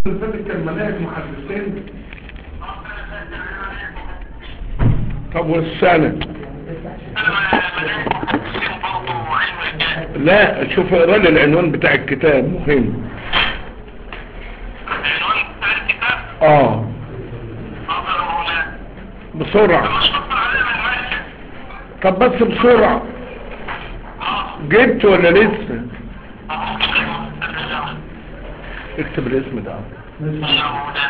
فاتت كان مناهج محدثين طب والسنة لا شوف اقرا لي العنوان بتاع الكتاب مهم العنوان بتاع الكتاب اه حاضر مولانا بسرعة مش مطلع عليه من المسجد طب بس بسرعة جبت ولا لسه اهو كده اكتب الاسم ده يا مولانا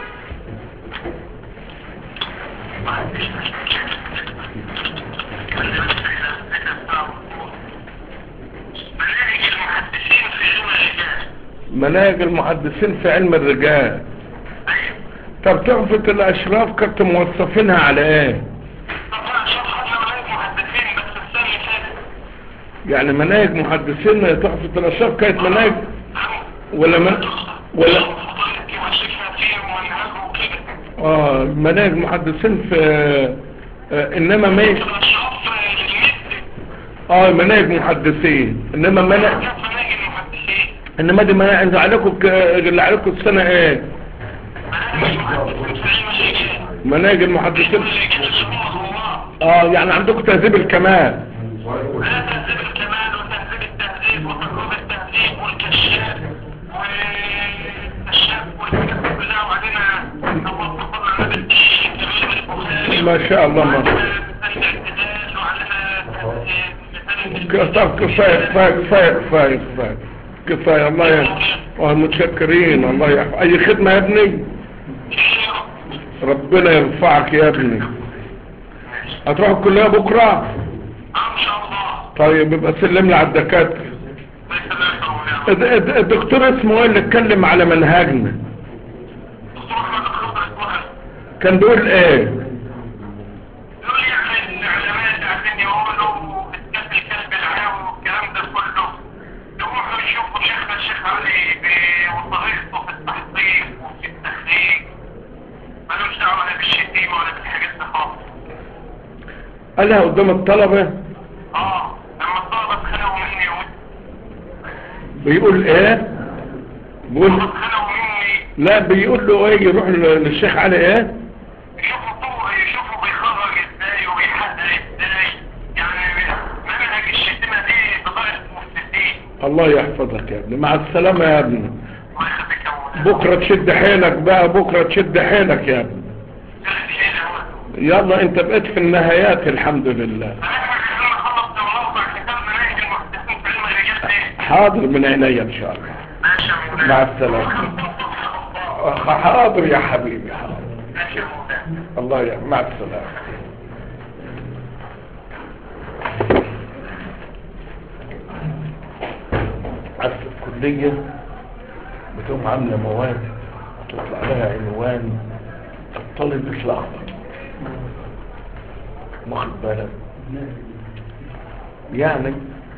مناهج المحدثين في علم الرجال مناهج المحدثين في علم الرجال ايوه طب تحفة الاشراف كنت موصفينها على ايه طبعا شرحنا مناهج محدثين بس السنة اللي فاتت يعني مناهج محدثين تحفة الاشراف كانت مناهج عم ولا من ولا فضلت وصفها فيه ومنهجه وكده اه مناهج محدثين في آه انما ما الاشراف للمد اه مناهج محدثين انما مناهج كانت مناهج المحدثين انما دي مناهج انتوا عليكم ك- اللي عليكم السنة ايه مناهج المحدثين في علم الرجال مناهج المحدثين الرجال اللي هو الله اه يعني عندكم تهذيب الكمال لا تهذيب الكمال وتهذيب التهذيب وتجربة التهذيب والكشاف والكشاف والحاجات دي كلها وعلينا الله فضلنا بالدين كمان البخاري ما شاء الله ما وعلينا مثال الاعتدال وعلينا مثال طب كفاية كفاية كفاية كفاية كفاية كفاية الله يحفظ متشكرين الله يحفظ اي خدمة يا ابني ربنا يرفعك يا ابني هتروح الكلية بكرة اه ان شاء الله طيب يبقى سلم لي على الدكاترة الله يسلمك يا الد- الد- الدكتور اسمه ايه اللي اتكلم على منهجنا دكتور احمد الخضر اسمها كان بيقول ايه يقول يعني العلماء عشان يقولوا بالذات الكلب العاوي والكلام ده كله يروحوا يشوفوا شيخنا الشيخ علي ب- وطريقته في التحقيق وفي التخريج ملوش دعوه لا بالشتيمه ولا بالحاجات دي خالص قالها قدام الطلبة اه لما الطلبه اتخانقوا مني و- بيقول ايه بيقول الطلبه اتخانقوا مني لا بيقول له ايه يروح ل- للشيخ علي ايه يشوفوا طرق يشوفوا بيخرج ازاي وبيحقق ازاي يعني منهج الشتيمه دي بطريقه مفتدين الله يحفظك يا ابني مع السلامة يا ابني الله يخليك يا مولانا بكرة تشد حيلك بقى بكرة تشد حيلك يا ابني يلا انت بقيت في النهايات الحمد لله حاضر من عينيا ان شاء الله مع السلامة أخ- حاضر يا حبيبي حاضر الله يا مع السلامة عارف الكلية بتقوم عاملة مواد تطلع لها عنوان الطالب الأخضر واخد بالك يعني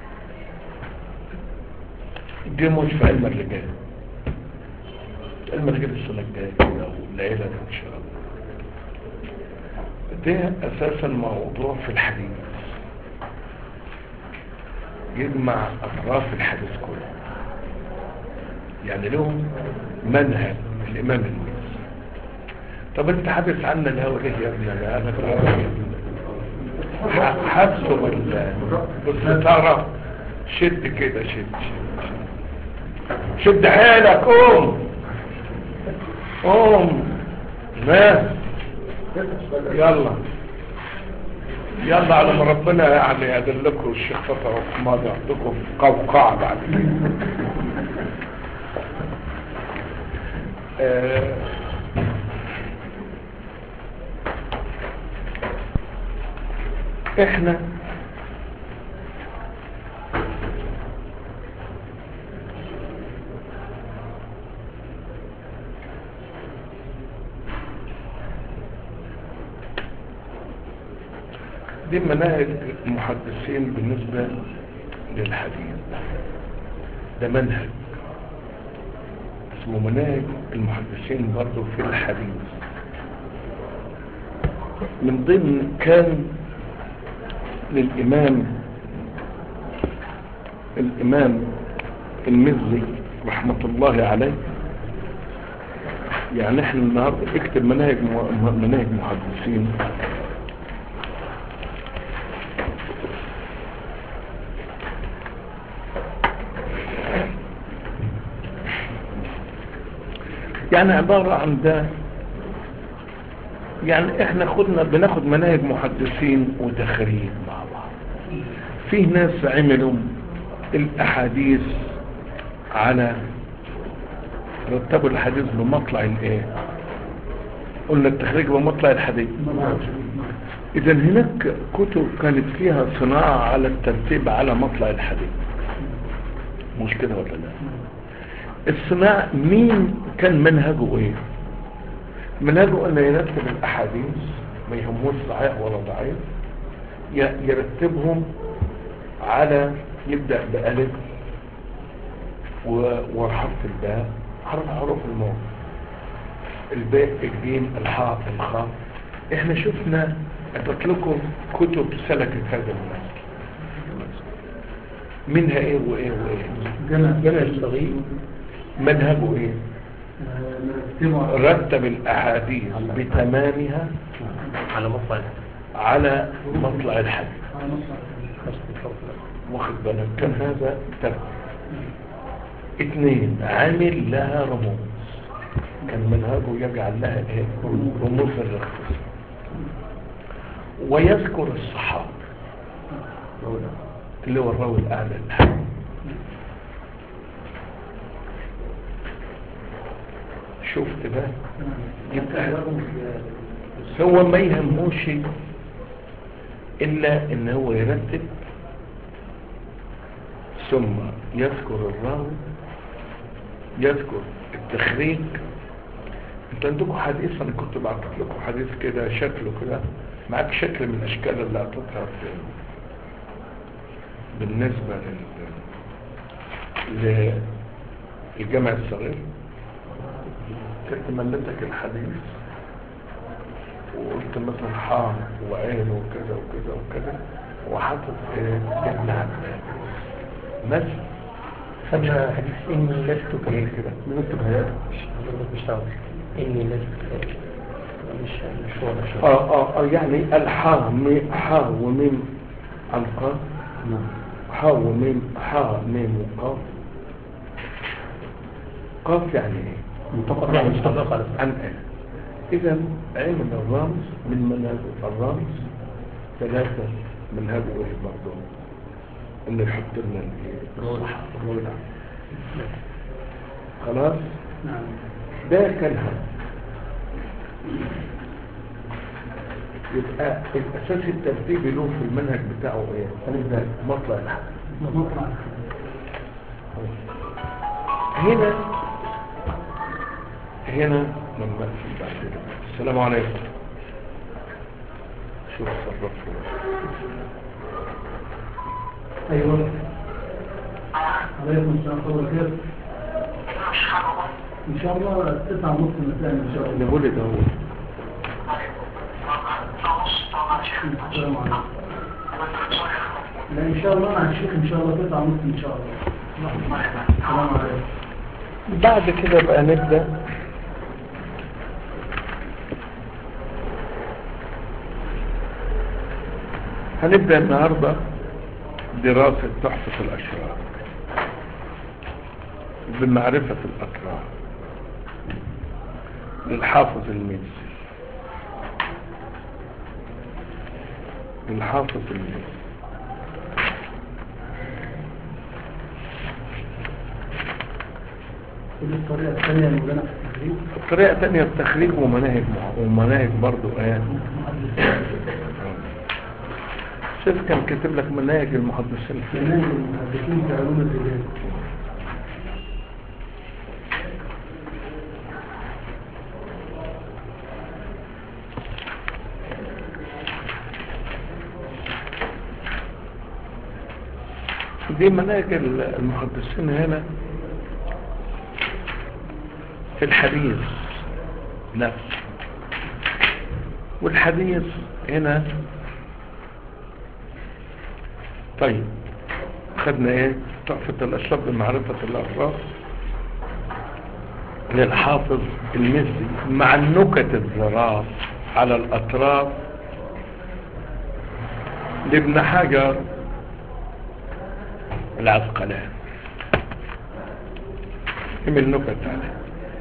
دي مش في علم الرجال علم الرجال السنة الجاية كده والليلة دي إن شاء الله ده أساسا موضوع في الحديث يجمع أطراف الحديث كله يعني لهم منهج الإمام الميز طب انت حابس عنا الهوى ليه يا ابني انا انا بالعربية. ح- حبسه بال بس تعرف شد كده شد شد شد حيلك قوم قوم ما يلا يلا على ما ربنا يعني يدلكم الشيخ فترة عثمان يعطيكم في قوقعة بعد كده آه، احنا دي مناهج المحدثين بالنسبة للحديث ده منهج اسمه مناهج المحدثين برضو في الحديث من ضمن كان للإمام الإمام المزي رحمة الله عليه يعني احنا النهارده اكتب مناهج م- مناهج محدثين يعني عبارة عن ده يعني احنا خدنا بناخد مناهج محدثين وتخريج مع بعض فيه ناس عملوا الاحاديث على رتبوا الحديث بمطلع الايه قلنا التخريج بمطلع الحديث اذا هناك كتب كانت فيها صناعة على الترتيب على مطلع الحديث مش كده ولا لا الصناعة مين كان منهجه ايه منهجه انه يرتب الاحاديث ما يهموش صحيح ولا ضعيف ي- يرتبهم على يبدأ بألف و- وحرف الباء حرف حروف الموت الباء الجيم الحاء الخاء احنا شفنا اتت لكم كتب سلكت هذا المنهج منها ايه وايه وايه جمع جمع الصغير منهجه ايه نرتبه رتب الاحاديث بتمامها على مطلع على مطلع الحديث على مصر واخد بالك كان هذا ترتيب اثنين عامل لها رموز كان منهجه يجعل لها ايه رموز الاختصار ويذكر الصحابة اللي هو الراوي الاعلى الحديث شفت بقى يبقى هو ما يهموش الا ان هو يرتب ثم يذكر الراوي يذكر التخريج انت عندكم حديث انا كنت بعطيك لكم حديث كده شكله كده معاك شكل من اشكال اللي اعطيتها في بالنسبة لل للجامع الصغير كنت ملتك الحديث وقلت مثلا حام وعين وكذا وكذا وكذا وحاطط ايه ابن عباس مثلا خدنا حديث إني لست ايه كذلك كده بنكتب هيئات حضرتك مش تعرف إني لست كذلك مش مش واضح اه اه اه يعني الحاء ميم حاء وميم عن قاف حاء وميم حاء ميم وقاف قاف يعني ايه متفق يعني متفق على عن ايه اذا علم الرمز من منهج الرمز ثلاثة منهجه ايه برضه انه يحط لنا الايه الصح خلاص نعم ده كان هم يبقى الاساس الترتيبي له في المنهج بتاعه ايه هنبدا مطلع الحدث مطلع هنا هنا لما اقفل بعد كده السلام عليكم شوف صرفوا ايوه عليكم السلام ورحمه الله وبركاته ان شاء الله تسعة ونص مساء ان شاء الله نقول ده هو السلام عليكم لا ان شاء الله مع الشيخ ان شاء الله تسعة ونص ان شاء الله السلام عليكم بعد كده بقى نبدأ هنبدأ النهاردة دراسة تحفة الأشرار بمعرفة الأطراف للحافظ الميسي للحافظ الميسي ودي الطريقة الثانية اللي موجودة في التدريب طريقة تانية التخريج ومناهج مع- ومناهج برضو ايه شوف كان كاتب لك مناهج المحدثين برنامج المحدثين في علوم الرجال دي مناهج ال- المحدثين هنا في الحديث نفسه والحديث هنا طيب خدنا ايه تحفة الأشرف بمعرفة الأفراد للحافظ المصري مع النكت الظراف على الأطراف لابن حجر العسقلاني من النكت عليه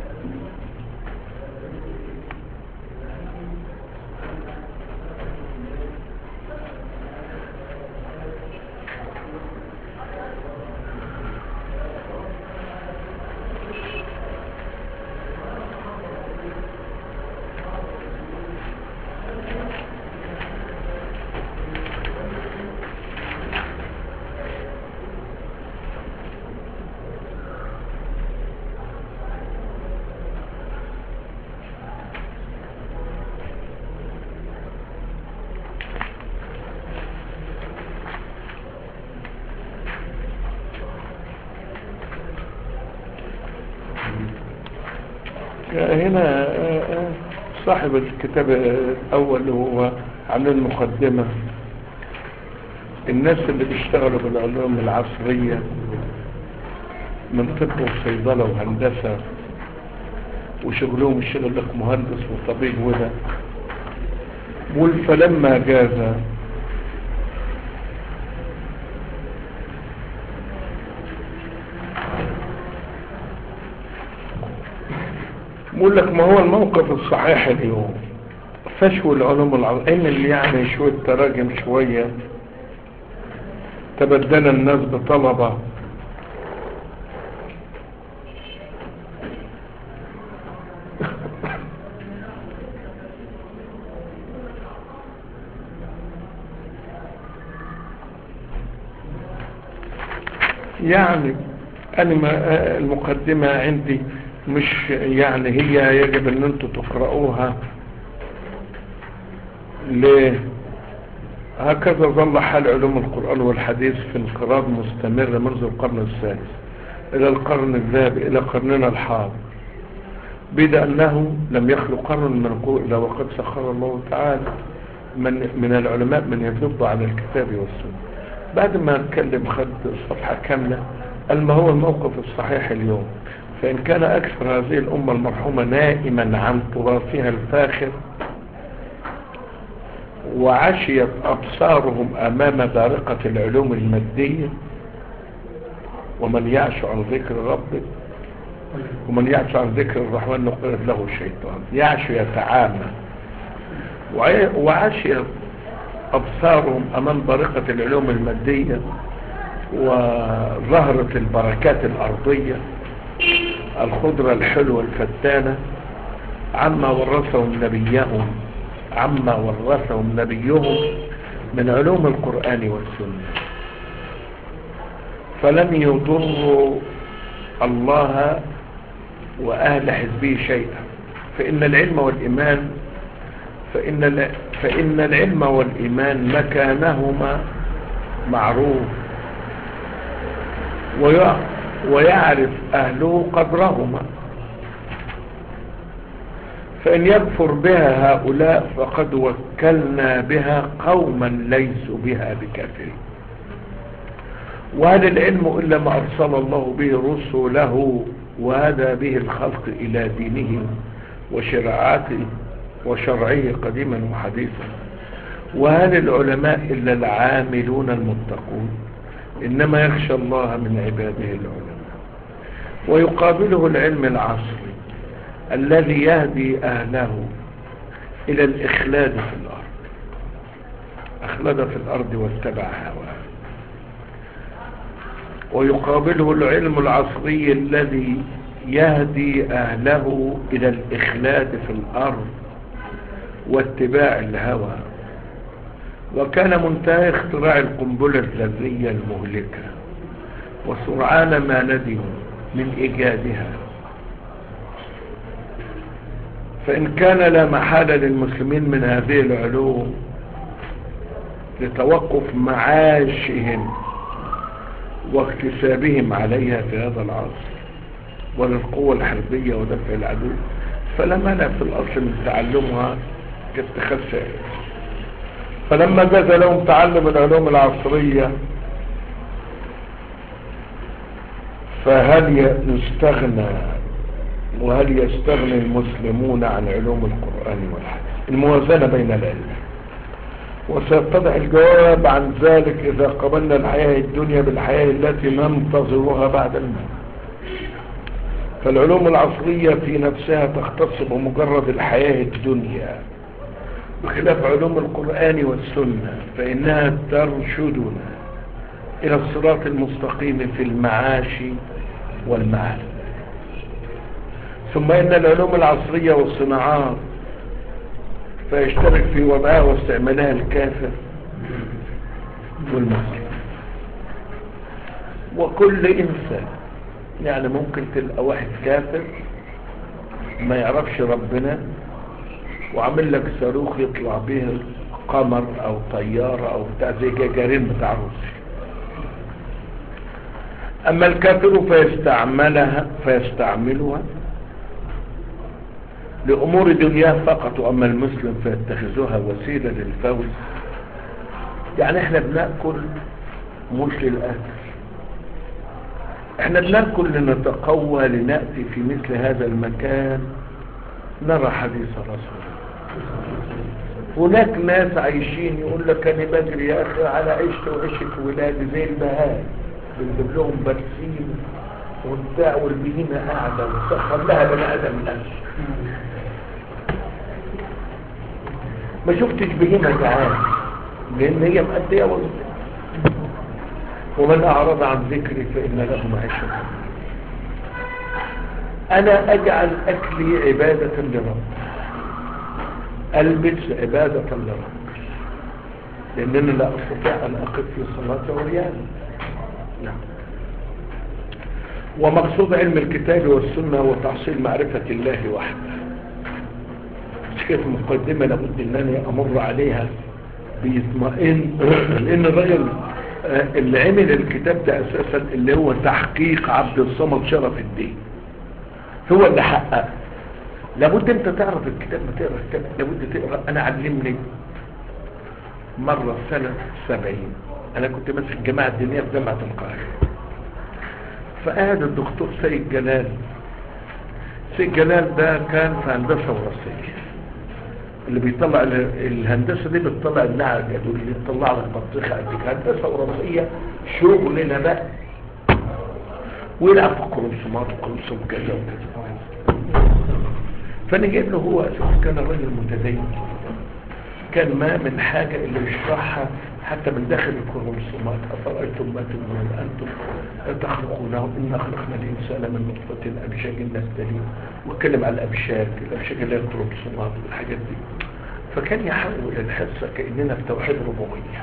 هنا صاحب الكتاب الأول هو عن المقدمة الناس اللي بيشتغلوا بالعلوم العصرية من طب وصيدلة وهندسة وشغلهم الشغل لك مهندس وطبيب وده فلما جاز بقول لك ما هو الموقف الصحيح اليوم فشو العلوم العظيم اللي يعني شوية تراجم شوية تبدل الناس بطلبة يعني أنا ما المقدمة عندي مش يعني هي يجب ان انتوا تقرأوها ليه هكذا ظل حال علوم القرآن والحديث في انقراض مستمر منذ القرن السادس الى القرن الذهبي الى قرننا الحاضر بدا انه لم يخلق قرن من قوة الا وقد سخر الله تعالى من, من العلماء من يفض على الكتاب والسنة بعد ما اتكلم خد صفحة كاملة قال ما هو الموقف الصحيح اليوم فإن كان أكثر هذه الأمة المرحومة نائما عن تراثها الفاخر وعشيت أبصارهم أمام بارقة العلوم المادية ومن يعش عن ذكر ربه ومن يعش عن ذكر الرحمن نقرد له الشيطان يعش يتعامى وعشيت أبصارهم أمام بارقة العلوم المادية وظهرت البركات الأرضية الخضرة الحلوة الفتانة عما ورثهم نبيهم عما ورثهم نبيهم من علوم القرآن والسنة فلم يضروا الله وأهل حزبه شيئا فإن العلم والإيمان فإن, فإن العلم والإيمان مكانهما معروف ويعرف أهله قدرهما فإن يكفر بها هؤلاء فقد وكلنا بها قوما ليسوا بها بكافرين وهذا العلم إلا ما أرسل الله به رسله وهدى به الخلق إلى دينه وشرعاته وشرعه قديما وحديثا وهل العلماء إلا العاملون المتقون إنما يخشى الله من عباده العلماء ويقابله العلم العصري الذي يهدي أهله إلى الإخلاد في الأرض أخلد في الأرض واتبع هواه ويقابله العلم العصري الذي يهدي أهله إلى الإخلاد في الأرض واتباع الهوى وكان منتهى اختراع القنبلة الذرية المهلكة وسرعان ما ندموا من إيجادها فإن كان لا محالة للمسلمين من هذه العلوم لتوقف معاشهم واكتسابهم عليها في هذا العصر وللقوة الحربية ودفع العدو فلا مانع في الأصل من تعلمها كاتخاذ سائل فلما جاز لهم تعلم العلوم العصرية فهل يستغنى وهل يستغني المسلمون عن علوم القرآن والحديث الموازنة بين العلم وسيتضح الجواب عن ذلك إذا قبلنا الحياة الدنيا بالحياة التي ننتظرها بعد الموت فالعلوم العصرية في نفسها تختص بمجرد الحياة الدنيا بخلاف علوم القرآن والسنة فإنها ترشدنا إلى الصراط المستقيم في المعاش والمعاد ثم إن العلوم العصرية والصناعات فيشترك في وضعها واستعمالها الكافر والمسلم وكل إنسان يعني ممكن تلقى واحد كافر ما يعرفش ربنا وعامل لك صاروخ يطلع به قمر او طيارة او بتاع زي جاجارين بتاع روسيا اما الكافر فيستعملها فيستعملها لامور دنياه فقط واما المسلم فيتخذها وسيلة للفوز يعني احنا بنأكل مش للأكل احنا بنأكل لنتقوى لنأتي في مثل هذا المكان نرى حديث رسول هناك ناس عايشين يقول لك انا بجري يا اخي على عيشتي وعيشة ولادي زي البهائم بنجيب لهم برسيم وبتاع والبهيمة قاعدة وتسخر لها بني ادم نفسه ما شفتش بهيمة جعان لان هي مأدية وظيفتها ومن أعرض عن ذكري فإن له معيشة أنا أجعل أكلي عبادة لرب ألبس عبادة لرب لأنني لا أستطيع أن أقف في صلاة عريان نعم ومقصود علم الكتاب والسنة هو تحصيل معرفة الله وحده مش كده مقدمة لابد أن أنا أمر عليها بيطمئن لأن الرجل اللي عمل الكتاب ده اساسا اللي هو تحقيق عبد الصمد شرف الدين هو اللي حقق لابد انت تعرف الكتاب ما تقرا الكتاب لابد تقرا انا علمني مرة سنة سبعين انا كنت ماسك الجامعة الدينية في جامعة القاهرة فقعد الدكتور سيد جلال سيد جلال ده كان في هندسة وراثية اللي بيطلع الهندسة دي بتطلع النعجة دول اللي بتطلع لك بطيخة قد كده هندسة وراثية شغلنا بقى ويلعب في الكرومسومات وكرومسوم كذا وكذا فانا جايب له هو اساسا كان الراجل متدين كان ما من حاجة اللي يشرحها حتى من داخل الكروموسومات أفرأيتم ما تبنون أنتم تخلقونه إنا خلقنا الإنسان من نطفة أبشاج نستلي واتكلم على الأبشاج الأبشاج اللي هي الكروموسومات والحاجات دي فكان يحول الحصة كأننا في توحيد ربوبية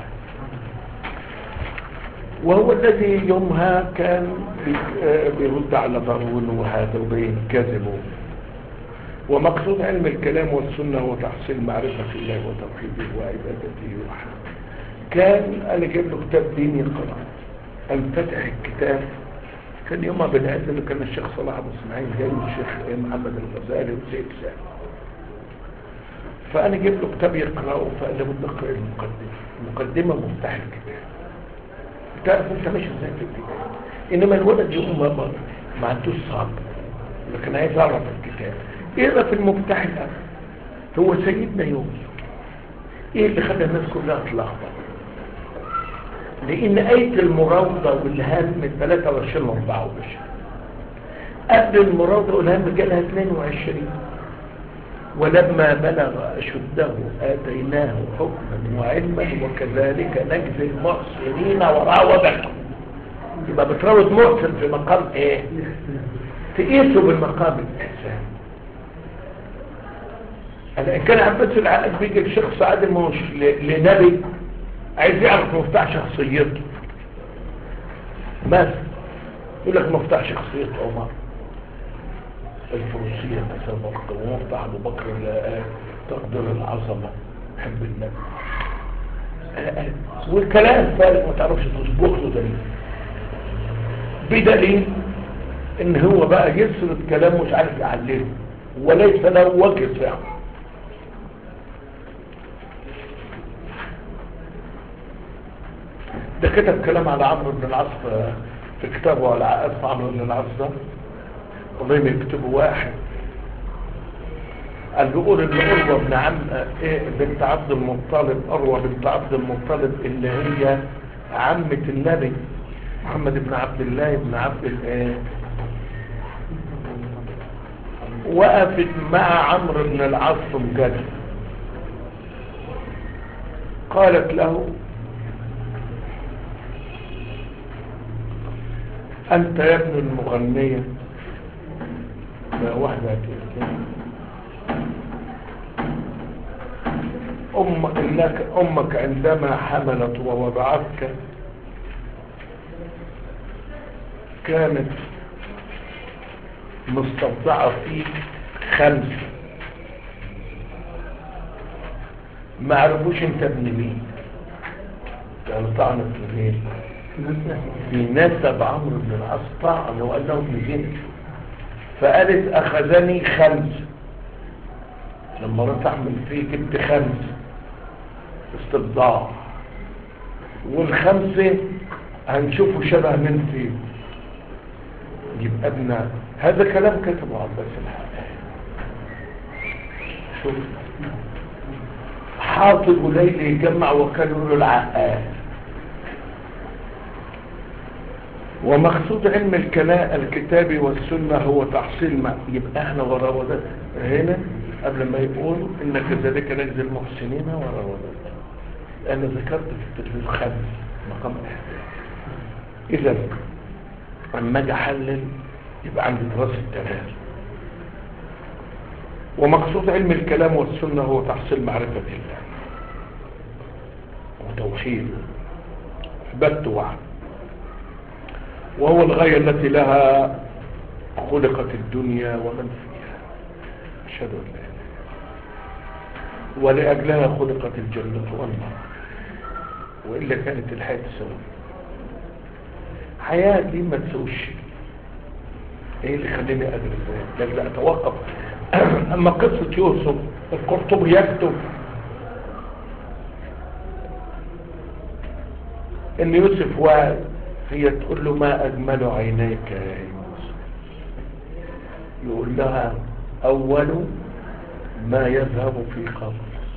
وهو الذي يومها كان بيرد على ضرون وهذا وبينكذبه ومقصود علم الكلام والسنة هو تحصيل معرفة الله وتوحيده وعبادته وحده كان أنا جايب له كتاب ديني يقرأ انفتح الكتاب كان يومها بنعزل كان الشيخ صلاح أبو اسماعيل جاي والشيخ محمد الغزالي وزيد سامي فأنا جبت له كتاب يقرأه فقال لي بد أقرأ المقدمة المقدمة مفتاح الكتاب تعرف أنت ماشي ازاي في الكتاب إنما الولد يقوم ما ما عندوش صعب لكن عايز أعرف الكتاب اقرا في المفتاح الأول هو سيدنا يوسف ايه اللي خلى الناس كلها تلخبط لان آية المراوضة والهام من 23 و 24 قبل المراوضة والهام جالها 22 ولما بلغ أشده آتيناه حكما وعلما وكذلك نجزي المحسنين وراودك يبقى بتراود محسن في مقام ايه تقيسه بالمقام الإحسان أنا إن كان عباس العقد بيجي لشخص عادل مش لنبي عايز يعرف مفتاح شخصيته مثلا يقول لك مفتاح شخصية عمر الفروسية مثلا ومفتاح أبو بكر تقدير العظمة حب النبي والكلام فارغ ما تعرفش تظبط له دليل بدليل ان هو بقى يسرد كلامه مش عارف يعلمه وليس له وجه فعل ده كتب كلام على عمرو بن العاص في كتابه على اسم عمرو بن العاص ده والله ما يكتبه واحد قال بيقول ان اروى بن عم إيه بنت عبد المطلب اروى بنت عبد المطلب اللي هي عمة النبي محمد بن عبد الله بن عبد الايه وقفت مع عمرو بن العاص مجد قالت له انت يا ابن المغنية لا واحدة كده أمك, إنك أمك عندما حملت ووضعتك كانت مستبضعة فيك خمسة ما عرفوش انت ابن مين كان طعنت في مين في نسب عمرو بن العاص طعن وقال له ابن زين فقالت اخذني خمسة لما رحت اعمل فيه جبت خمسة استبضاع والخمسة هنشوفه شبه من فيه يبقى ابن هذا كلام كتبه عباس الحق شوف حاطب وليل يجمع وكان له العقاد ومقصود علم الكلام الكتابي والسنة هو تحصيل ما يبقى احنا وراودات هنا قبل ما يقول ان كذلك نجزي المحسنين وراودات انا ذكرت في التدريب خمس مقام احداث اذا اما اجي احلل يبقى عندي دراسة تمام ومقصود علم الكلام والسنة هو تحصيل معرفة الله وتوحيد بت وعد وهو الغاية التي لها خلقت الدنيا ومن فيها أشهد أن لا إله ولأجلها خلقت الجنة والنار وإلا كانت الحياة تسوي حياة دي ما تسويش ايه اللي خليني ادرس ده لا اتوقف اما قصة يوسف القرطبي يكتب ان يوسف واعي هي تقول له ما اجمل عينيك يا يوسف يقول لها اول ما يذهب في قبر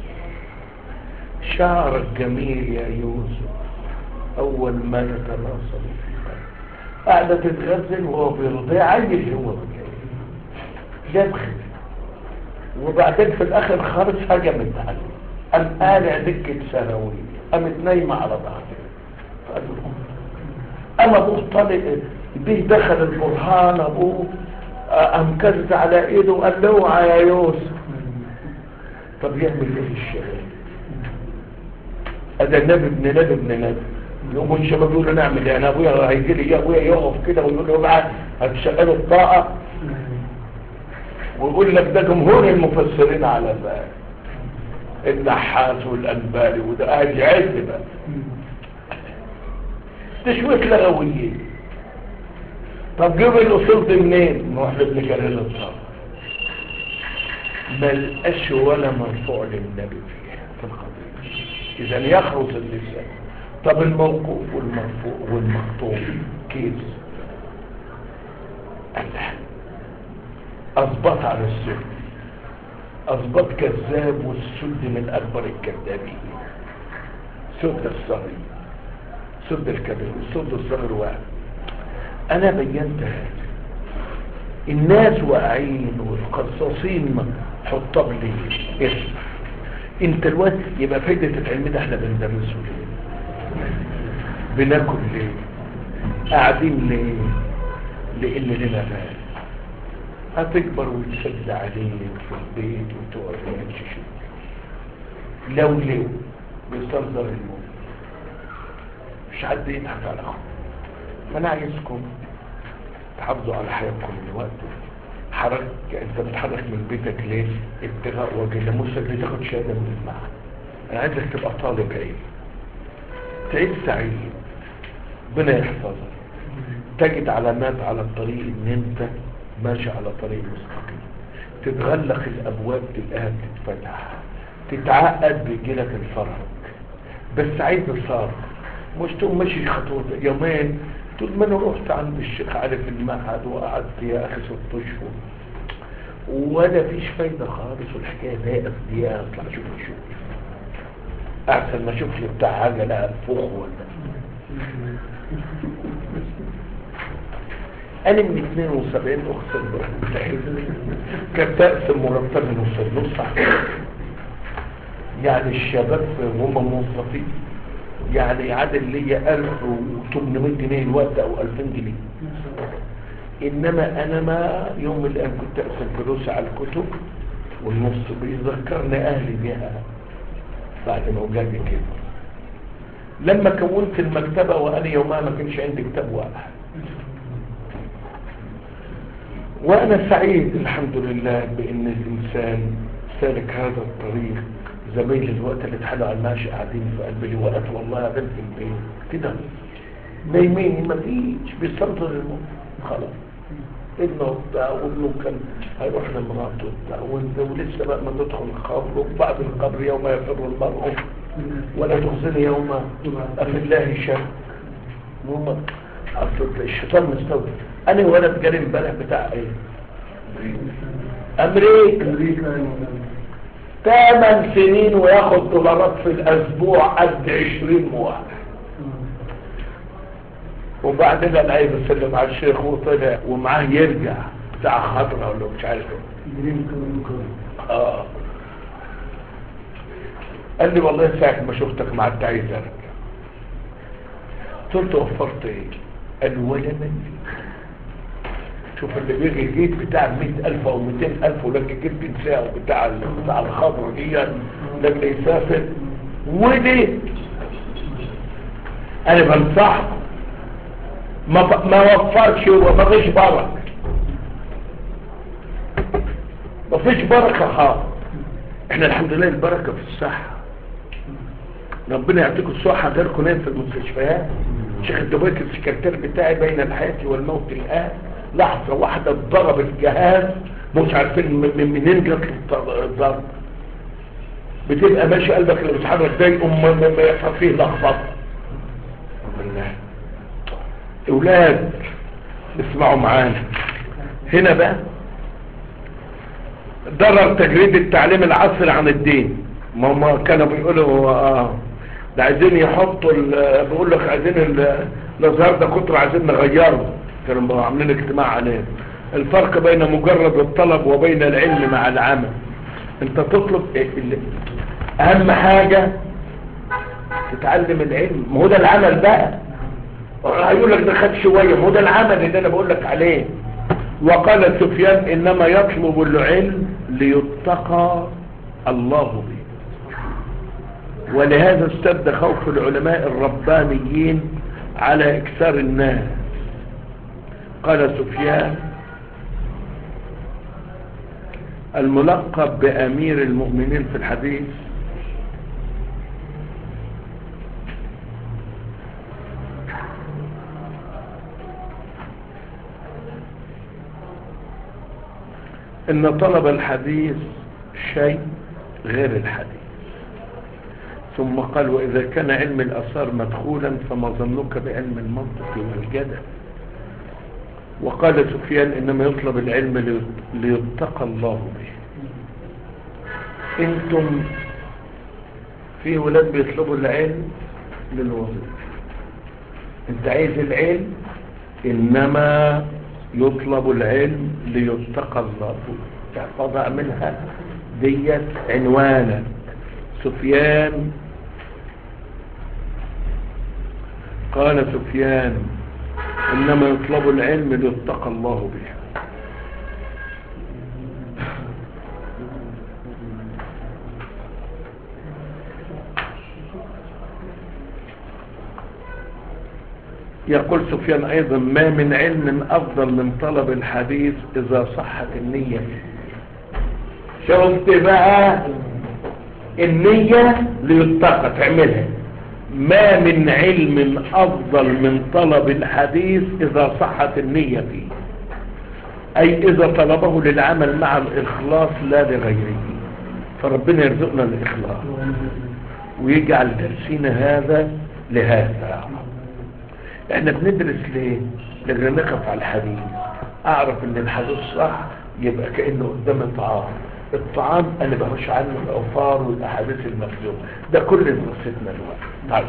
شعرك جميل يا يوسف اول ما يتناصر في قبر قاعدة تتغزل وهو بيرضي عيل هو جاب خير وبعدين في الاخر خالص هجمت عليه قام قالع دكة ثانوية قامت نايمة على ظهرها قال له اما ابوه طالق بيه دخل البرهان ابوه قام كذت على ايده وقال له اوعى يا يوسف طب يعمل ايه الشباب هذا النبي ابن نبي ابن نبي يقوموا الشباب يقولوا نعمل ايه انا ابويا هيجي لي يا ابويا يقف كده ويقول له بقى هتشغلوا الطاقه ويقول لك ده جمهور المفسرين على ذلك النحاس والانباري وده قاعد يعد بقى تشويك لغويين طب جيب الاصول دي منين نروح لابن جلال الصبر ما لقاش ولا مرفوع للنبي فيها في القضيه اذا يخرج اللسان طب الموقوف والمرفوع والمقطوع كيف الله اثبت على السد اثبت كذاب والسد من اكبر الكذابين سد الصغير سد الكبير والسد الصغير واحد انا بينت هذا الناس واقعين والقصاصين حطب ليه اسمع انت الوقت يبقى فايدة العلم ده احنا بندرسه ليه بناكل ليه قاعدين ليه لان لنا بال هتكبر وتشد عليك في البيت وتقعد ما تمشي لو لو بيستنظر الموت مش حد يضحك على اخوه ما انا عايزكم تحافظوا على حياتكم الوقت حرك انت بتحرك من بيتك ليه ابتغاء وجه الله مش بتاخد شهاده من المعهد انا عايزك تبقى طالب علم تعيش سعيد ربنا يحفظك تجد علامات على الطريق ان انت ماشي على طريق مستقيم تتغلق الابواب تلاقيها بتتفتح تتعقد بيجيلك الفرج بس عايز الصبر مش تقوم ماشي خطوة يومين تقول ما انا رحت عند الشيخ علي في المعهد وقعدت يا اخي ست اشهر ولا فيش فايدة خالص والحكاية ضايقة في دقيقة اطلع اشوف الشغل احسن ما اشوف لي بتاع عجلة فوق ولا انا من 72 اقسم بالله كانت تقسم مرتب نص النص يعني الشباب هم موظفين يعني يعادل ليا 1800 جنيه الوقت او 2000 جنيه انما انا ما يوم من الايام كنت اقسم فلوسي على الكتب والنص بيذكرني اهلي بها بعد ما وجدي كده لما كونت المكتبة وانا يومها ما كانش عندي كتاب واحد وانا سعيد الحمد لله بان الانسان سالك هذا الطريق زميلي الوقت اللي اتحدوا على الماشي قاعدين في قلب اللواءات والله قاعدين في البيت كده نايمين ما فيش بيستنطر الموت خلاص ابنه بتاع وابنه كان هيروح لمراته بتاع ولسه بقى ما تدخل القبر وبعد القبر يوم يفر المرء ولا تخزني يوم أفي الله شك هم أصل الشيطان مستوى أنا ولد جالي امبارح بتاع إيه أمريكا أمريكا ثمان سنين وياخد دولارات في الأسبوع قد عشرين واحد وبعدين الاقيه بيسلم على الشيخ وطلع ومعاه يرجع بتاع خضرة ولا مش عارف ايه جرين كريم اه قال لي والله ساعة ما شفتك مع عايز ارجع قلت له وفرت ايه قال ولا مني شوف اللي بيجي الجيت بتاع 100000 او 200000 ولك جيت تنساه بتاع بتاع الخضرة دي لما يسافر ودي انا بنصحه ما ما وفرش وما فيش بركه ما فيش بركه خالص احنا الحمد لله البركه في الصحه ربنا يعطيكم الصحه غيركم نايم في المستشفيات شيخ الدبيك السكرتير بتاعي بين الحياه والموت الان لحظه واحده اتضرب الجهاز مش عارفين من منين جت الضرب بتبقى ماشي قلبك اللي بيتحرك ده يقوم ما يحصل فيه لخبطه بالله اولاد اسمعوا معانا هنا بقى ضرر تجريد التعليم العصري عن الدين ما هم كانوا بيقولوا اه ده عايزين يحطوا بيقول لك عايزين الازهار ده كتر عايزين نغيره كانوا عاملين اجتماع عليه الفرق بين مجرد الطلب وبين العلم مع العمل انت تطلب إيه اللي اهم حاجة تتعلم العلم ما هو ده العمل بقى هيقول لك ده خد شوية ما هو ده العمل اللي انا بقول لك عليه وقال سفيان انما يطلب العلم ليتقى الله به ولهذا اشتد خوف العلماء الربانيين على اكثار الناس قال سفيان الملقب بامير المؤمنين في الحديث ان طلب الحديث شيء غير الحديث ثم قال واذا كان علم الاثار مدخولا فما ظنك بعلم المنطق والجدل وقال سفيان انما يطلب العلم ليتقى الله به انتم في ولاد بيطلبوا العلم للوظيفه انت عايز العلم انما يطلب العلم ليتقى الله تحفظها منها ديت عنوانا سفيان قال سفيان انما يطلب العلم ليتقى الله به يقول سفيان ايضا ما من علم افضل من طلب الحديث اذا صحت النية شفت بقى النية ليتقى تعملها ما من علم افضل من طلب الحديث اذا صحت النية فيه اي اذا طلبه للعمل مع الاخلاص لا لغيره فربنا يرزقنا الاخلاص ويجعل درسنا هذا لهذا احنا بندرس ليه لان نقف على الحديث اعرف ان الحديث صح يبقى كأنه قدام طعام الطعام انا بخش عنه الاوفار والاحاديث المخزومه ده كل دراستنا الوقت طيب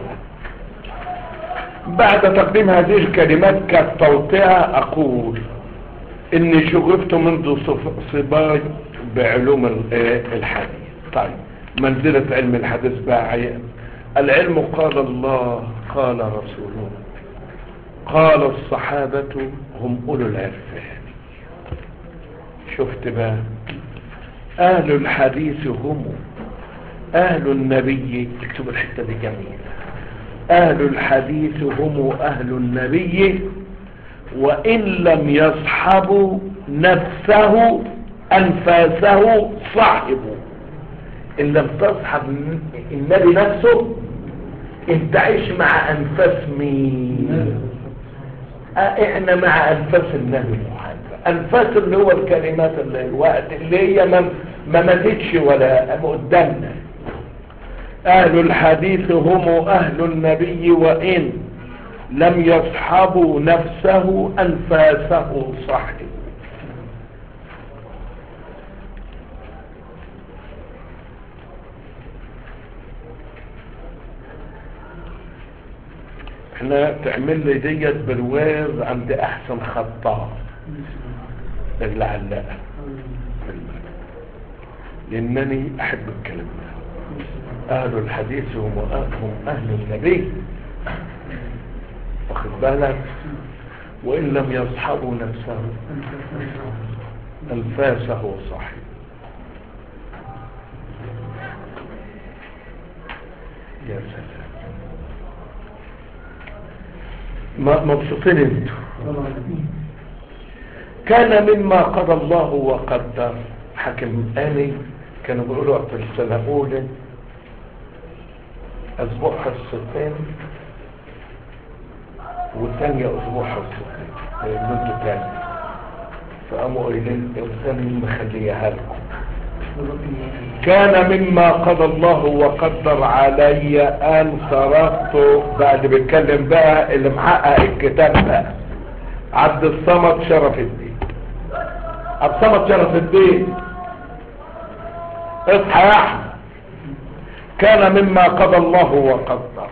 بعد تقديم هذه الكلمات كالتوطئة أقول إني شغفت منذ صف- صباي بعلوم ال- آه الحديث طيب منزلة علم الحديث بقى عيان العلم قال الله قال رسوله قال الصحابة هم أولو العرفان شفت بقى أهل الحديث هم أهل النبي اكتب الحتة دي جميلة أهل الحديث هم أهل النبي وإن لم يصحبوا نفسه أنفاسه صاحبه إن لم تصحب النبي نفسه انت عيش مع أنفاس مين آه، احنا مع أنفاس النبي محمد أنفاس اللي هو الكلمات اللي الوقت اللي هي ما ما ماتتش ولا قدامنا أهل الحديث هم أهل النبي وإن لم يصحبوا نفسه أنفاسه صحب احنا تعمل لي ديت برواز عند احسن خطاب العلاقة لانني احب الكلام ده اهل الحديث هم هم اهل النبي واخد بالك وان لم يصحبوا نفسه انفاسه صحيح يا سلام م- مبسوطين انتوا كان مما قضى الله وقدر حكم آني كانوا بيقولوا في السنة الأولى أسبوع حصتين والثانية أسبوع حصتين منذ تاني فقاموا قايلين الثاني مخليها لكم كان مما قضى الله وقدر علي ان صرفت بقى اللي بيتكلم بقى اللي محقق الكتاب بقى عبد الصمد شرف الدين عبد الصمد شرف الدين اصحى يا احمد كان مما قضى الله وقدر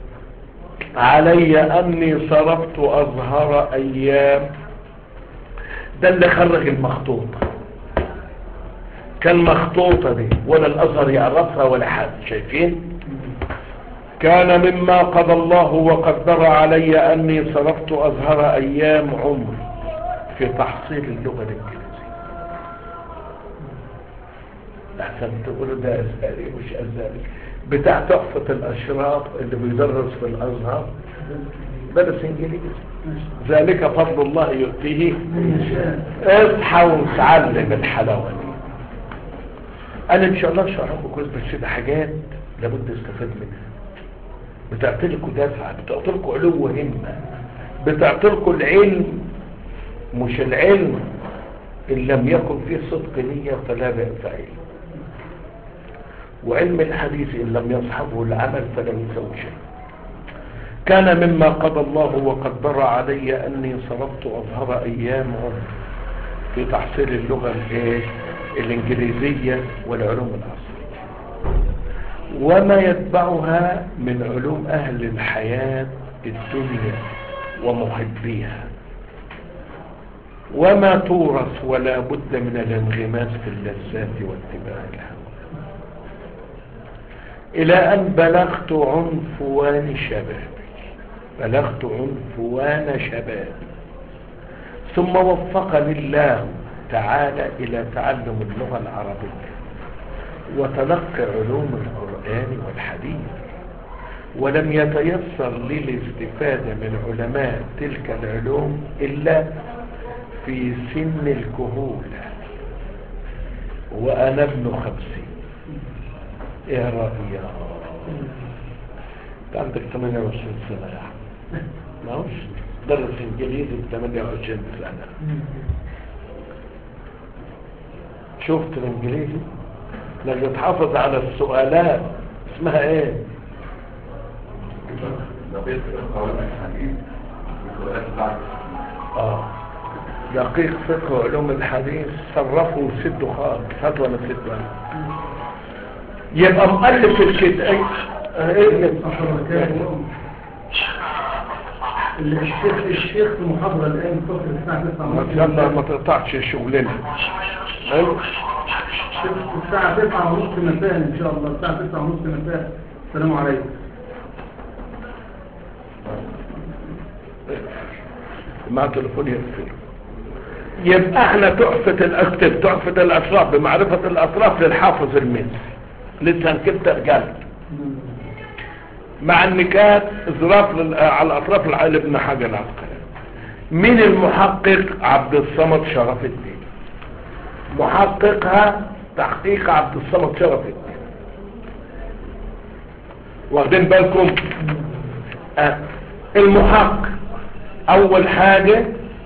علي اني صرفت ازهر ايام ده اللي خرج المخطوطه كان مخطوطة دي ولا الأزهر يعرفها ولا حد شايفين كان مما قضى الله وقدر علي أني صرفت أزهر أيام عمري في تحصيل اللغة الإنجليزية أحسن تقولوا ده أزهري مش أزهري بتاع تحفة الأشراف اللي بيدرس في الأزهر درس إنجليزي ذلك فضل الله يؤتيه اصحى وتعلم الحلاوة دي انا ان شاء الله اشرح لكم كويس بس ده حاجات لابد استفاد منها بتعطيلكوا دفعه بتعطيلكوا علو همه بتعطيلكوا العلم مش العلم ان لم يكن فيه صدق نيه فلا بأس علم وعلم الحديث ان لم يصحبه العمل فلا يسوي شيء كان مما قضى الله وقدر علي اني صرفت اظهر ايام عمري في تحصيل اللغه الايه الإنجليزية والعلوم الأصلية وما يتبعها من علوم أهل الحياة الدنيا ومحبيها وما تورث ولا بد من الانغماس في اللذات واتباع الهوى إلى أن بلغت عنفوان شبابي بلغت عنفوان شبابي ثم وفقني الله تعالى إلى تعلم اللغة العربية وتلقي علوم القرآن والحديث ولم يتيسر لي الاستفادة من علماء تلك العلوم إلا في سن الكهولة وأنا ابن خمسين إيه رأيي أنت عندك 28 سنة يا أحمد ما هوش درس إنجليزي ب 28 سنة شفت الانجليزي لما تحافظ على السؤالات اسمها ايه لو بيسأل قوانين الحديث السؤالات بعد اه دقيق فقه وعلوم الحديث صرفوا وسدوا خالص هات ولا سدوا يبقى مؤلف الكتاب ايه الشيخ الشيخ في محاضرة الآن تصل الساعة 9 ما يلا ما تقطعش شغلنا أيوة. الساعة 9 ونص مساء إن شاء الله الساعة 9 ونص مساء السلام عليكم مع تليفون يقفل يبقى احنا تحفة الاكتب تحفة الاطراف بمعرفة الاطراف للحافظ المصري لسه هنكتب رجال مع النكات اظراف لل- على الاطراف العائل ابن حجر العسقلاني مين المحقق عبد الصمد شرف الدين محققها تحقيق عبد الصمد شرف الدين واخدين بالكم آه. المحقق اول حاجة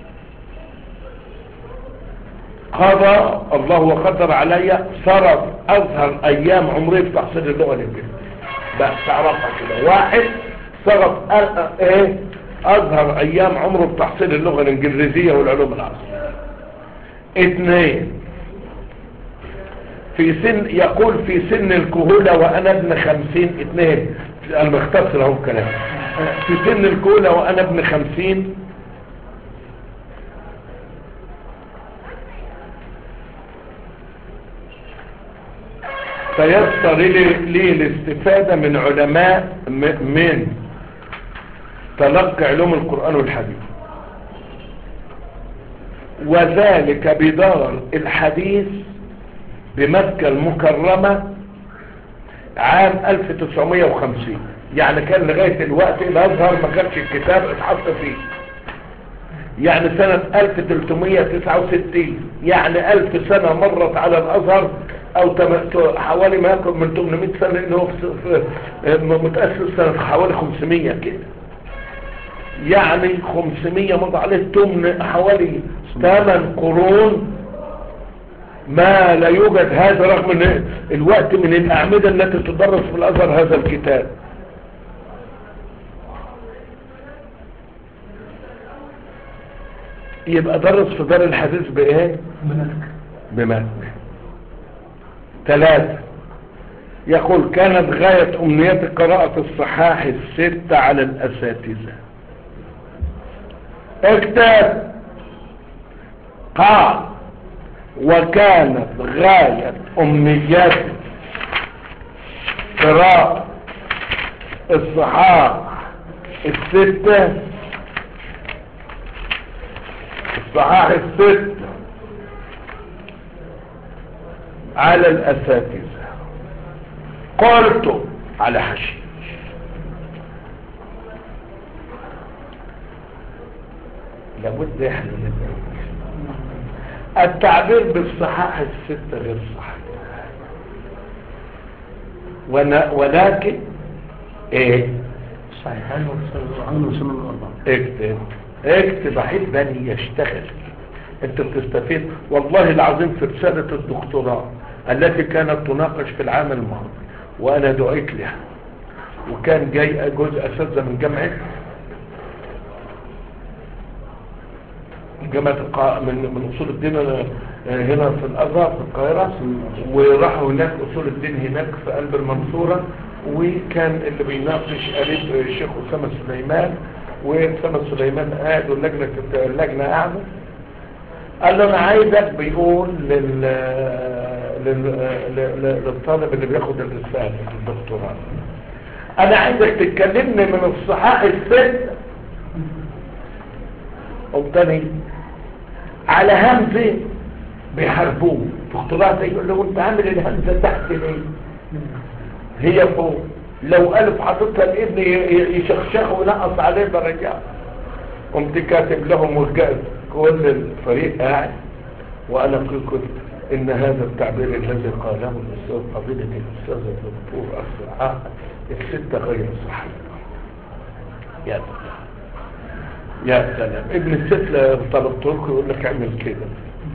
قضى الله وقدر علي صرف اظهر ايام عمري في تحصيل اللغة الانجليزية بقى تعرفها كده واحد صرف أ- أ- ايه اظهر ايام عمره في تحصيل اللغة الانجليزية والعلوم العصرية اثنين في سن يقول في سن الكهولة وانا ابن خمسين اثنين انا بختصر اهو الكلام في سن الكهولة وانا ابن خمسين تيسر لي, لي الاستفادة من علماء م- من تلقي علوم القرآن والحديث وذلك بدار الحديث بمكة المكرمة عام 1950 يعني كان لغاية الوقت الازهر ما كانش الكتاب اتحط فيه يعني سنة 1369 يعني ألف سنة مرت على الأزهر أو تم- حوالي ما يقرب من 800 سنة إنه في في- متأسس سنة حوالي 500 كده يعني 500 مضى عليه تمن حوالي 8 قرون ما لا يوجد هذا رغم ان الوقت من الأعمدة التي تدرس في الأزهر هذا الكتاب يبقى درس في دار الحديث بايه بمكة ثلاثة يقول كانت غاية أمنية قراءة الصحاح الستة على الأساتذة اكتب قال وكانت غاية أمنيات قراءة الصحاح الستة الصحاح الستة على الأساتذة قلت على حشيش لابد احنا نبقى التعبير بالصحاح الستة غير صحيح ون- ولكن ايه صحيحان وصلوا عنه سنة الأربعة اكتب اكتب احبني يشتغل انت بتستفيد والله العظيم في رسالة الدكتوراه التي كانت تناقش في العام الماضي وانا دعيت لها وكان جاي جزء اساتذه من جامعه جامعة القا... من من اصول الدين آه، هنا في الازهر في القاهرة وراحوا هناك اصول الدين هناك في قلب المنصورة وكان اللي بيناقش قريب الشيخ اسامة سليمان واسامة سليمان قاعد واللجنة اللجنة قاعدة قال له انا عايزك بيقول لل... لل... لل... للطالب اللي بياخد الرسالة الدكتوراه انا عايزك تتكلمني من الصحاح الست وبتاني على همزة بيحاربوه دكتوراه ده يقول له انت عامل الهمزة تحت ليه هي فوق لو ألف حاططها الابن ي- ي- يشخشخ وينقص عليه درجات قمت كاتب لهم والجائز كل الفريق قاعد وانا قلت ان هذا التعبير الذي قاله الاستاذ فضيله الاستاذ الدكتور اصل عاقل الستة غير صحيحة يا سلام يا سلام ابن الست طلبت لكم يقول لك اعمل كده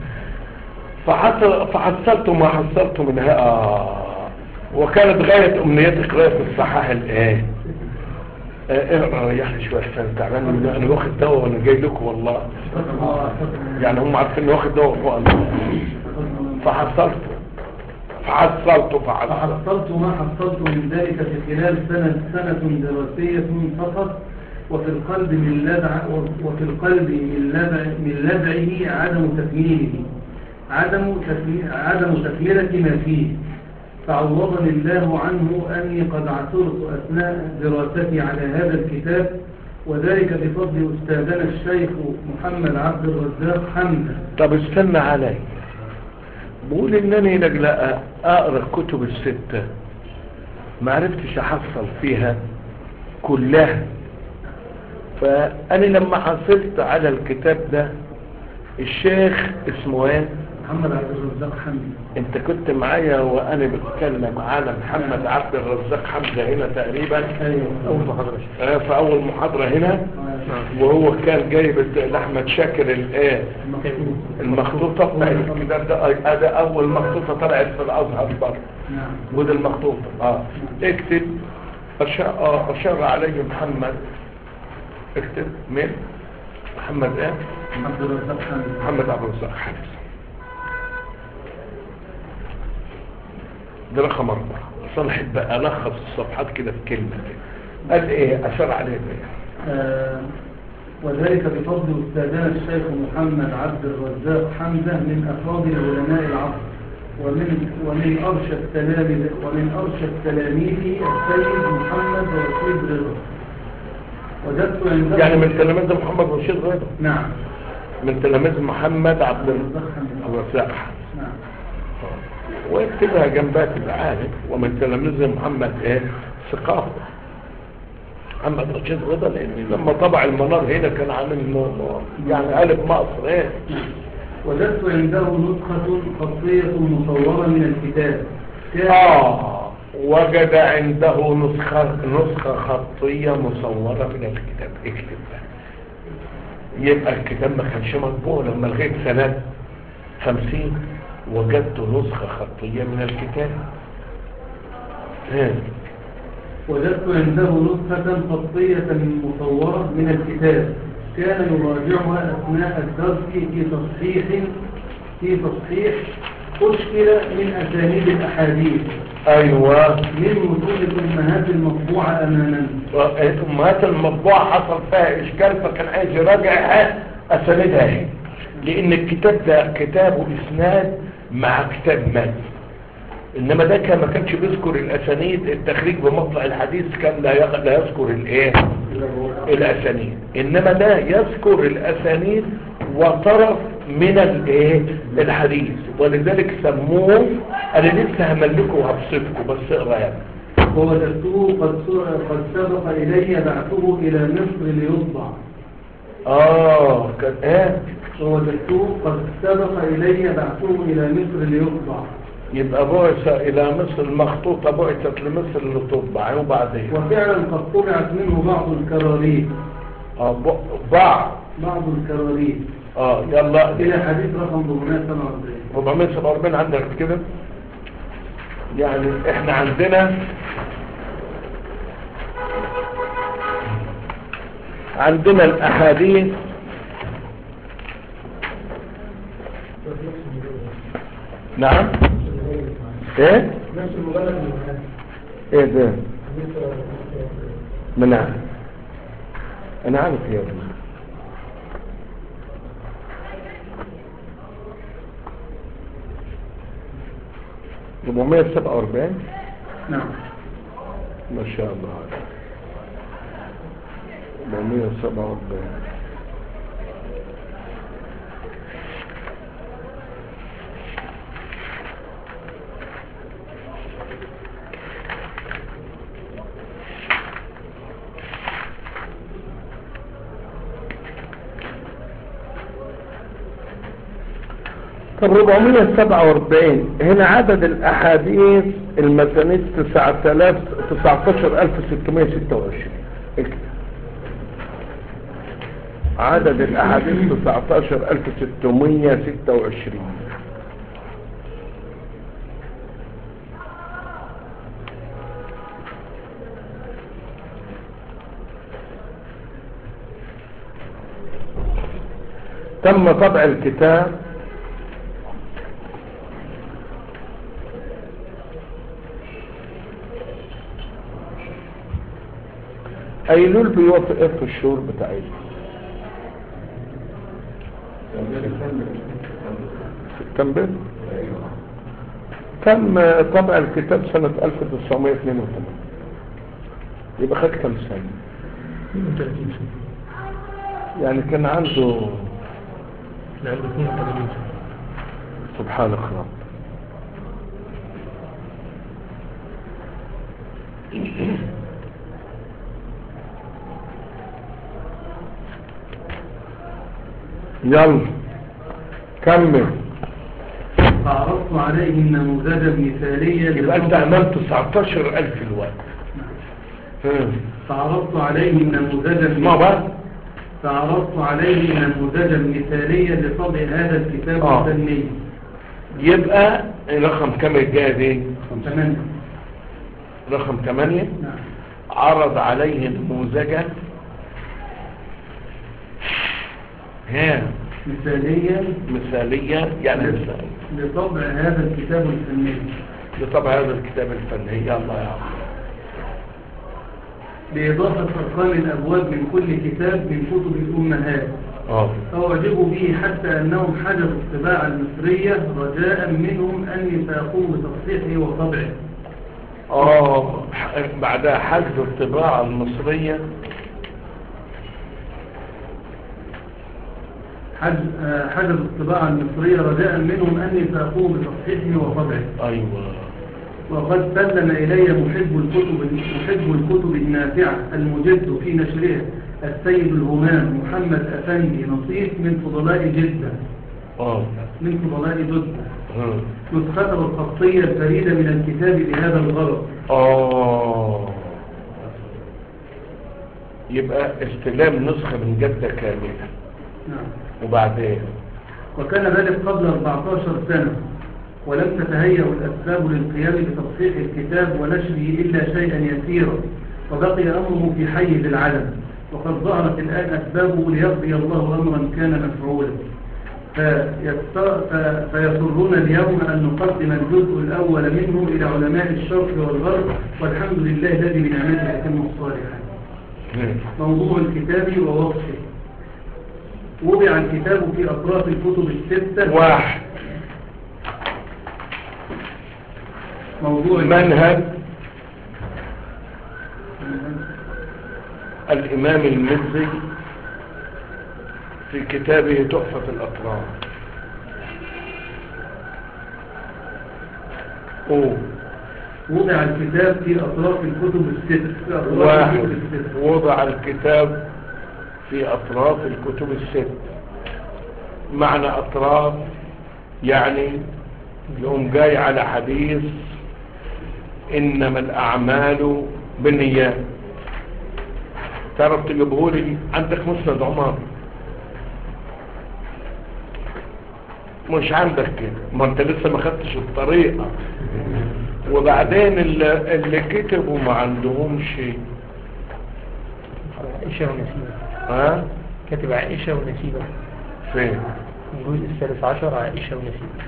فحصل فحصلت ما حصلت منها آه وكانت غاية امنيتي قراءة الصحاح الايه آه، اقرا ريحني شويه عشان تعبان من- انا واخد دواء وانا جاي لكم والله يعني هم عارفين اني واخد دواء فوق فحصلته فحصلته فحصلته فحصلت ما حصلت من ذلك في خلال سنة سنة دراسية فقط وفي القلب من لدع وفي القلب من لدع من لدعه عدم تكميله عدم تكميل عدم تكملة ما فيه فعوضني الله عنه أني قد عثرت أثناء دراستي على هذا الكتاب وذلك بفضل أستاذنا الشيخ محمد عبد الرزاق حمزة طب استنى علي بقول انني لجل اقرا الكتب الستة ما عرفتش احصل فيها كلها فانا لما حصلت على الكتاب ده الشيخ اسمه ايه محمد عبد الرزاق حمزة انت كنت معايا وانا بتكلم على محمد عبد الرزاق حمزة هنا تقريبا أيوة أول محاضرة آه، في اول محاضرة هنا وهو كان جايب لاحمد شاكر الايه المخطوطة بتاعت الكتاب ده آه، ده اول مخطوطة طلعت في الازهر برضه نعم ودي المخطوطة اه اكتب أشار, آه، أشار عليه محمد اكتب مين محمد ايه عبد الرزاق حمزة محمد عبد الرزاق حارس ده رقم أربعة صلح بقى ألخص الصفحات كده في كلمة كده قال إيه أشار عليه بإيه آه، وذلك بفضل أستاذنا الشيخ محمد عبد الرزاق حمزة من أفاضل علماء العصر ومن ومن أرشد تلاميذ ومن أرشد تلاميذه السيد محمد رشيد رضا وجدت عنده يعني من تلاميذ محمد رشيد رضا نعم من تلاميذ محمد عبد الرزاق حمزة الرزاق نعم واكتبها جنبها تبقى عارف ومن تلاميذ محمد ايه ثقافة محمد رشيد رضا لان لما طبع المنار هنا كان عامل م- يعني قالب مصر ايه وجدت عنده نسخة خطية مصورة من الكتاب كان- اه وجد عنده نسخة نسخة خطية مصورة من الكتاب اكتب بقى. يبقى الكتاب ما كانش مطبوع لما لغاية سنة خمسين وجدت نسخة خطية من الكتاب ها. وجدت عنده نسخة خطية مصورة من الكتاب كان يراجعها أثناء الدرس في تصحيح في تصحيح أشكل من أسانيد الأحاديث ايوه من وجود الأمهات المطبوعة أمامنا امهات المطبوعة حصل فيها اشكال فكان عايز يراجعها اساندها هي لان الكتاب ده كتابه اسناد مع كتاب مات انما ده كان ما كانش بيذكر الاسانيد التخريج بمطلع الحديث كان لا يق- لا يذكر الايه الاسانيد انما ده يذكر الاسانيد وطرف من الايه الحديث ولذلك سموه انا لسه هملكه وهبسطكم بس اقرا يا ابني. ووجدته قد س- قد سبق إلي بعثه إلى مصر ليطبع اه كان ايه ووجدته قد سبق إلي بعثه إلى مصر ليطبع يبقى بعث الى مصر المخطوطة بعثت لمصر لتطبع وبعدين وفعلا قد طبعت منه بعض الكراريس اه ب- بعض بعض الكراريس اه يلا إلى حديث رقم 447 447 عندك كده يعني احنا عندنا عندنا الاحاديث نعم ايه نفس المبالغ من ايه ده من عارف انا عارف يا ابني ربعمية سبعة واربعين نعم ما شاء الله عليك ربعمية سبعة واربعين طب 447 هنا عدد الاحاديث المسانيد 9000 19626 اكتب. عدد الاحاديث 19626 تم طبع الكتاب ايلول بيوافق ايه في الشهور بتاعتنا سبتمبر تم طبع الكتاب سنة 1982 يبقى خد كم سنة 32 سنة يعني كان عنده كان عنده 82 سنة سبحانك رب يلا كمل فعرضت عليه النموذج مثاليا يبقى انت امام 19000 الوقت ها. فعرضت عليه النموذج اسمع بقى فعرضت عليه نموذجا مثاليا لطبع هذا الكتاب آه. الفني يبقى رقم كام الجايه دي ثمانية رقم 8 نعم عرض عليه نموذجا ها مثاليا مثالية يعني مثال لطبع هذا الكتاب الفني لطبع هذا الكتاب الفني يلا يا عم بإضافة أرقام الأبواب من كل كتاب من كتب الأمهات اه فأعجبوا به حتى أنهم حجزوا الطباعة المصرية رجاء منهم أن يساقوا بتصحيحه وطبعه اه ح- بعدها حجز الطباعة المصرية حج- آه، حجزوا الطباعة المصرية رجاء منهم أن يساقوا بتصحيحه وطبعه ايوه وقد سلم إلي محب الكتب محب الكتب النافعة المجد في نشرها السيد الهمام محمد أفندي نصيف من فضلاء جدة اه من فضلاء جدة ها. نسخته الخطية الفريدة من الكتاب بهذا الغرض اه يبقى استلام نسخة من جدة كاملة نعم وبعدين وكان ذلك قبل 14 سنة ولم تتهيأ الأسباب للقيام بتصحيح الكتاب ونشره إلا شيئا يسيرا وبقي أمره في حيز العدم وقد ظهرت الآن أسبابه ليقضي الله أمرا كان مفعولا فيست- ف- فيسرنا اليوم أن نقدم الجزء الأول منه إلى علماء الشرق والغرب والحمد لله الذي بنعمته يتم الصالحات ها. موضوع الكتاب ووصفه وضع الكتاب في أطراف الكتب الستة واحد موضوع منهج الإمام المزي في كتابه تحفة الأطراف أوه. وضع الكتاب في أطراف الكتب الست في أطراف واحد الكتب الست وضع الكتاب في أطراف الكتب الست معنى أطراف يعني يوم جاي على حديث إنما الأعمال بالنيات تعرف تجيبهولي عندك مسند عمر مش عندك كده ما انت لسه ما خدتش الطريقة وبعدين اللي, اللي كتبوا ما عندهمش عائشة ونسيبة ها كاتب عائشة ونسيبة فين الجزء الثالث عشر عائشة ونسيبة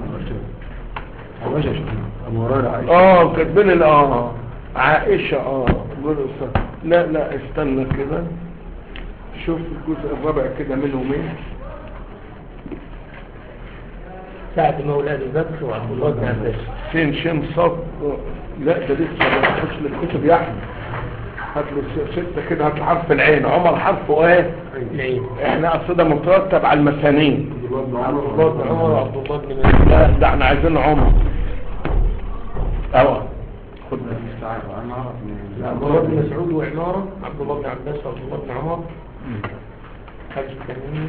اه كاتبين ال- اه عائشة اه قول أستاذ. لا لا استنى كده شوف الجزء الرابع كده منه مين سعد مولى أبي بكر وعبد الله بن عباس سين شين صاد لا ده لسه ما تخش الكتب يا احمد هات له س- ستة كده هات له حرف العين عمر حرفه ايه العين احنا اصلا مترتب على المسانين عبد الله بن عمر وعبد الله بن مسعود لا ده احنا عايزين عمر اهو خد عبد الله بن مسعود وعمارة عبد الله بن عباس وعبد الله بن عمر حاج التميمي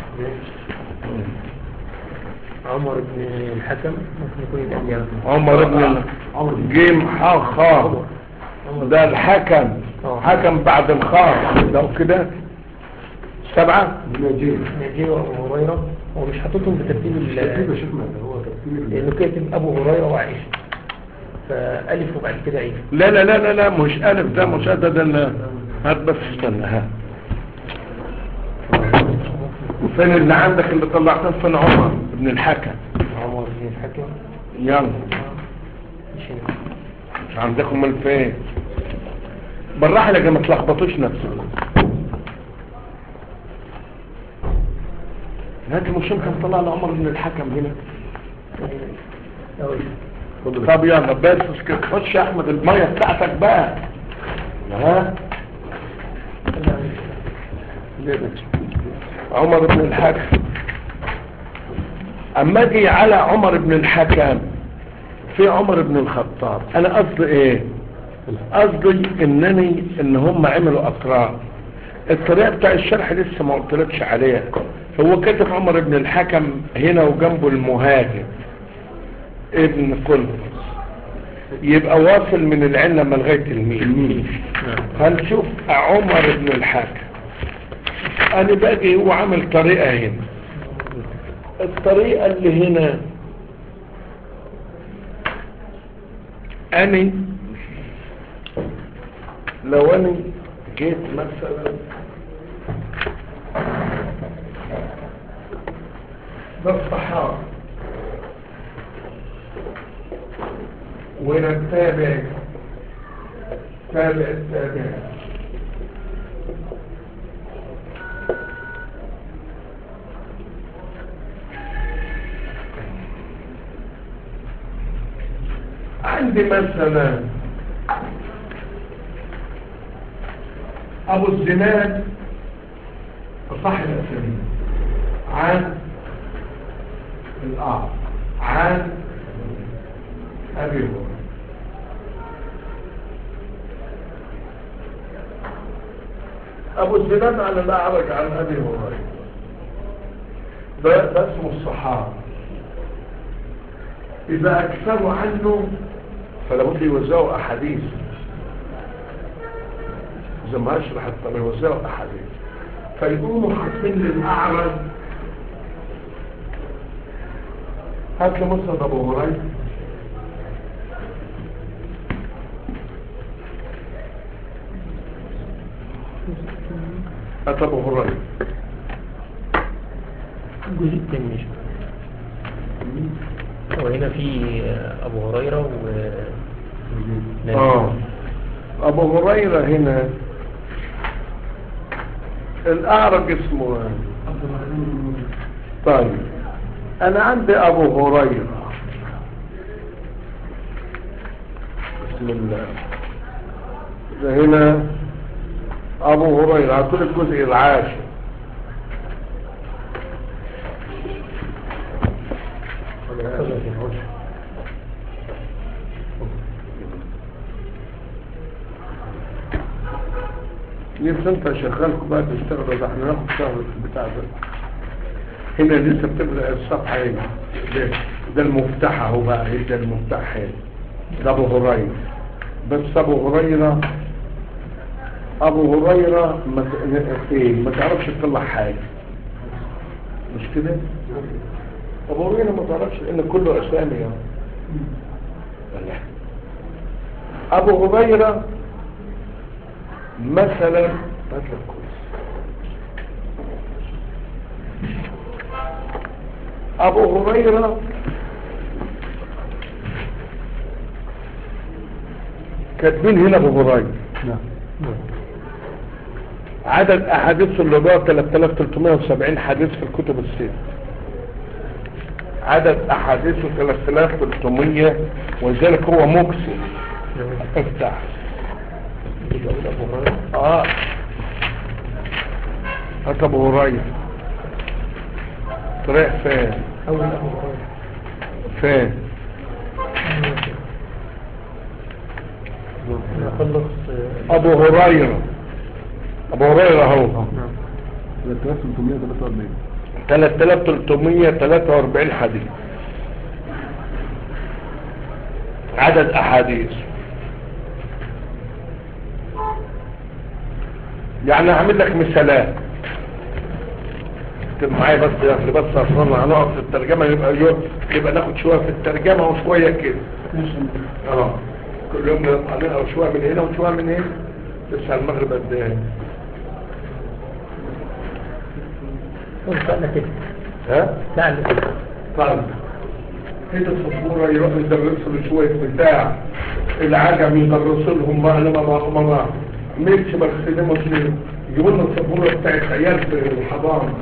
عمر بن الحكم ممكن يكون الأبيض عمر بن جيم حا خا ده الحكم آه. حكم بعد الخاء ده كده سبعة نجي وأبو هريرة هو مش حاططهم بترتيب ال لأنه كاتب أبو هريرة وعائشة فألف وبعد كده عين لا لا لا لا لا مش ألف ده مشدد لا هات بس استنى ها وفين اللي عندك اللي طلعتين فين عمر ابن الحكم عمر بن الحكم يلا مش هنا عندكم من فين بالراحة لكن ما تلخبطوش نفسكم هات مش يمكن طلع لعمر بن الحكم هنا أوي. طب يلا بس كده خش يا احمد الميه بتاعتك بقى ها عمر بن الحكم اما اجي على عمر بن الحكم في عمر بن الخطاب انا قصدي ايه قصدي انني ان هم عملوا اطراف الطريقه بتاع الشرح لسه ما قلتلكش عليها هو كتب عمر بن الحكم هنا وجنبه المهاجم ابن قلبس يبقى واصل من العلم لغايه الميم هنشوف عمر بن الحكم انا باجي هو عامل طريقه هنا الطريقه اللي هنا أنا لو أنا جيت مثلا ده الصحابة ونتابع تابع التابع عندي مثلا ابو الزناد صاحب الاسلامي عن الاعرج عن ابي هريره ابو الزناد عن الاعرج عن ابي هريره ده ده اسمه الصحابه إذا أكثروا عنه فلابد يوزعوا أحاديث زي ما أشرح الطريق يوزعوا أحاديث فيقوموا حاطين للأعرج هات لي مسند أبو هريرة هات أبو هريرة الجزء الثاني مش وهنا في أبو هريرة و آه أبو هريرة هنا الأعرج اسمه إيه؟ عبد الرحمن بن مولى. طيب أنا عندي أبو هريرة بسم الله ده هنا أبو هريرة هتقول الجزء العاشر نفس انت شغالكم بقى تشتغلوا ده احنا ناخد شهر في البتاع ده هنا لسه بتبدأ الصفحة هنا ده, ده المفتاح اهو بقى ده المفتاح هنا ده ابو هريرة بس ابو هريرة ابو هريرة ما ت- ايه ما تعرفش تطلع حاجة مش كده ابو هريرة ما تعرفش لان كله اسامي يعني ابو هريرة مثلا مثلا كويس ابو هريرة كاتبين هنا ابو هريرة عدد احاديث اللي جوه 3370 حديث في الكتب الست عدد احاديثه 3300 ولذلك هو مكسر افتح يبقى أقول أبو هريرة اه هات ابو هريره رايح فين أول أبو هريرة فين نخلص آه، ابو هريره ابو هريره اهو نعم 3343 حديث عدد احاديث يعني هعمل لك مثالات اكتب معايا بس يا اخي بس اصلا هنقف في الترجمه يبقى يوم يبقى ناخد شويه في الترجمه وشويه كده ماشي اه كل يوم نطلع لنا شويه من هنا وشويه من هنا لسه المغرب قد ايه هو سألنا كده ها سألنا كده طيب كده الصفورة يروح يدرسوا له شوية بتاع العجم يدرسوا لهم بقى لما ما ما ما ميكس بس ده مسلم يجيبوا لنا الصفورة بتاعت عيال في الحضانة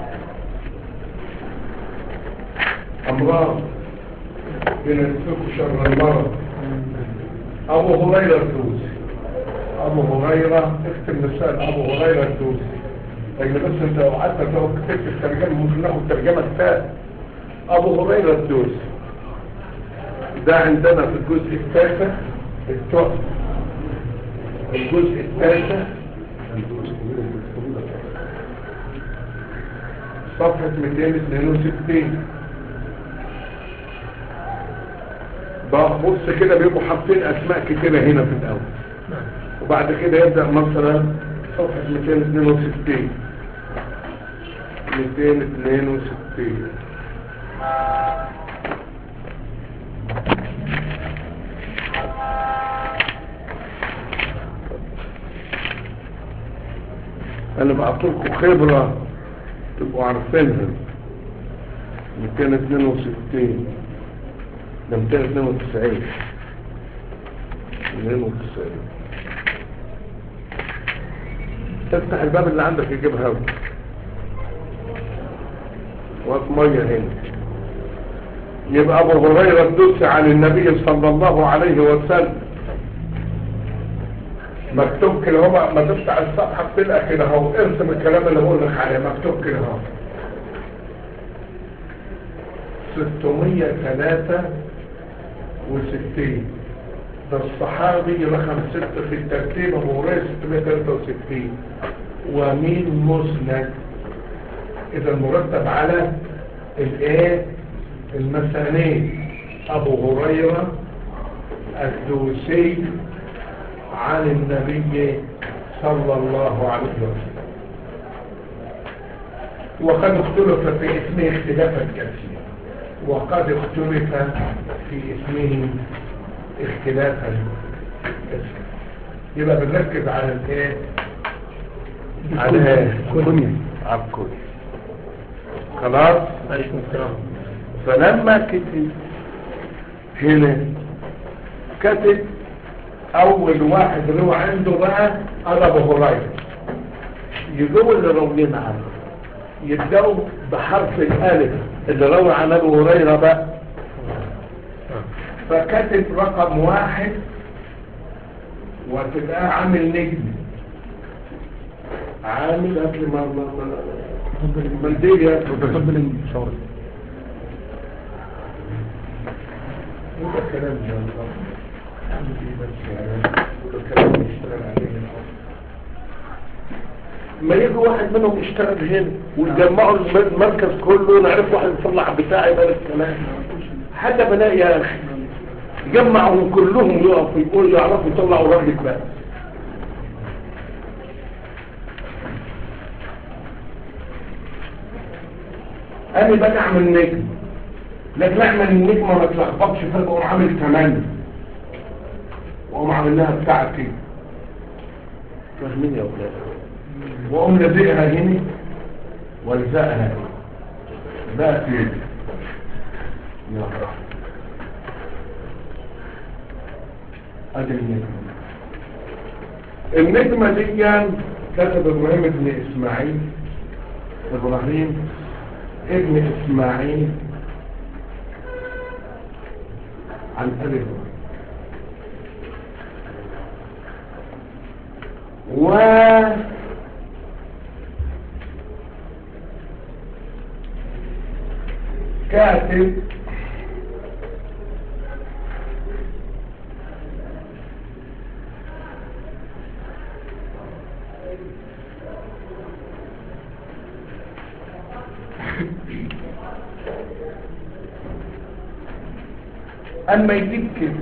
أمراض بنسفكوا شر المرض أبو هريرة الدوسي أبو هريرة اكتب مثال أبو هريرة الدوسي لكن بس انت لو قعدت تاخد كتبت الترجمة ممكن ناخد ترجمة كتاب أبو هريرة الدوسي ده عندنا في الجزء التاسع التحفة الجزء التاسع صفحة 262 بقى بص كده بيبقوا حاطين اسماء كتيرة هنا في الاول وبعد كده يبدأ مثلا صفحة 262 262 انا بعطيكم خبرة تبقوا عارفينها 262 ده 292 92 تفتح الباب اللي عندك يجيب هوا وقت ميه هنا يبقى ابو هريره الدوسي عن النبي صلى الله عليه وسلم مكتوب كده هو ما تفتح الصفحه بتلقى كده اهو ارسم الكلام اللي بقول لك عليه مكتوب كده اهو 663 ده الصحابي رقم 6 في الترتيب ابو هريره 663 ومين مسند اذا مرتب على الايه المسانيد ابو هريره الدوسي عن النبي صلى الله عليه وسلم وقد اختلف في اسمه اختلافا كثيرا وقد اختلف في اسمه اختلافا كثيرا يبقى بنركز على الايه على ايه الكنية. على الكل خلاص عليكم السلام فلما كتب هنا كتب اول واحد روى عنده بقى انا ابو هريره يجوا اللي راويين عنه يبداوا بحرف الالف اللي روى عن ابو هريره بقى فكتب رقم واحد وتبقى عامل نجم عامل قبل ما ما ما منديل يا تفضل شاور وده الكلام ده أعمل إيه بس يعني وده الكلام اللي يشتغل عليه الأول. ما يجي واحد منهم يشتغل هنا ويجمعوا الم- المركز كله نعرف واحد يطلع بتاعي يبقى الكلام حتى بلاقي يا اخي جمعهم كلهم يقفوا يقولوا يعرفوا يطلعوا راجل بقى انا بقى اعمل نجم لكن اعمل النجمه ما تلخبطش فيها بقوم عامل ثمانية واقوم عامل لها بتاعتي فاهمين يا اولاد واقوم لازقها هنا والزقها هنا بقى كده يلا ادي النجمه النجمه دي كتب ابراهيم ابن اسماعيل ابراهيم ابن اسماعيل عن ابي هريره و كاتب اما يجيب كده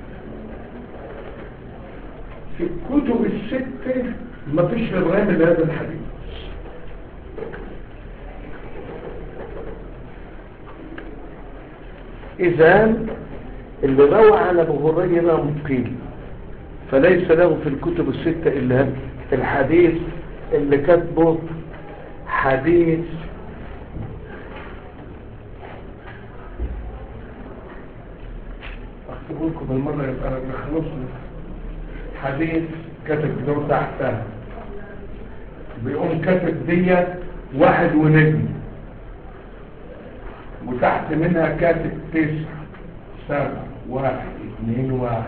في الكتب الستة ما فيش ابراهيم الا هذا الحديث اذا اللي روى عن ابو هريره مقيم فليس له في الكتب الستة الا الحديث اللي كاتبه حديث لكم المرة يبقى نخلص حديث كاتب له تحتها بيقوم كاتب ديت واحد ونجم وتحت منها كاتب تسعة سبعة واحد اثنين واحد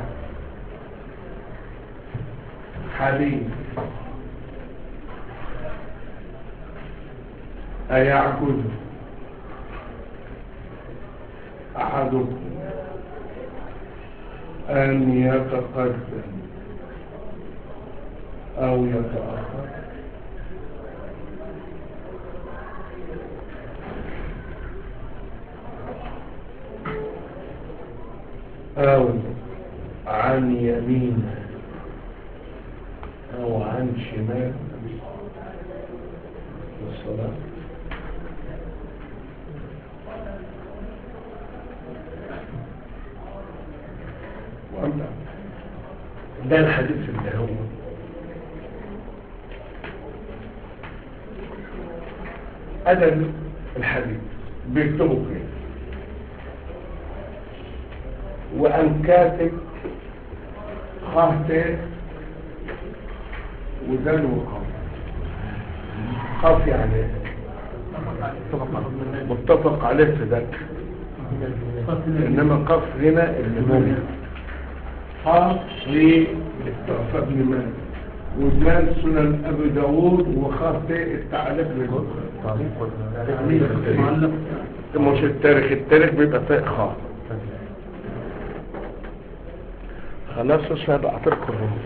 حديث أيعجز أحدكم أن يتقدم أو يتأخر أو عن يمين أو عن شمال الصلاة وأما ده الحديث اللي هو هذا الحديث بيكتبوا كده وأن كاتب خاطئ وزن وقام خاف يعني متفق عليه في ذلك انما قف هنا ابن مالك خاف للتوفى ابن مالك وزان سنن ابي داود وخاطئ التعليق معلق مش التاريخ التاريخ بيبقى فيه خاف خلاص مش هبقى اعترف الرمز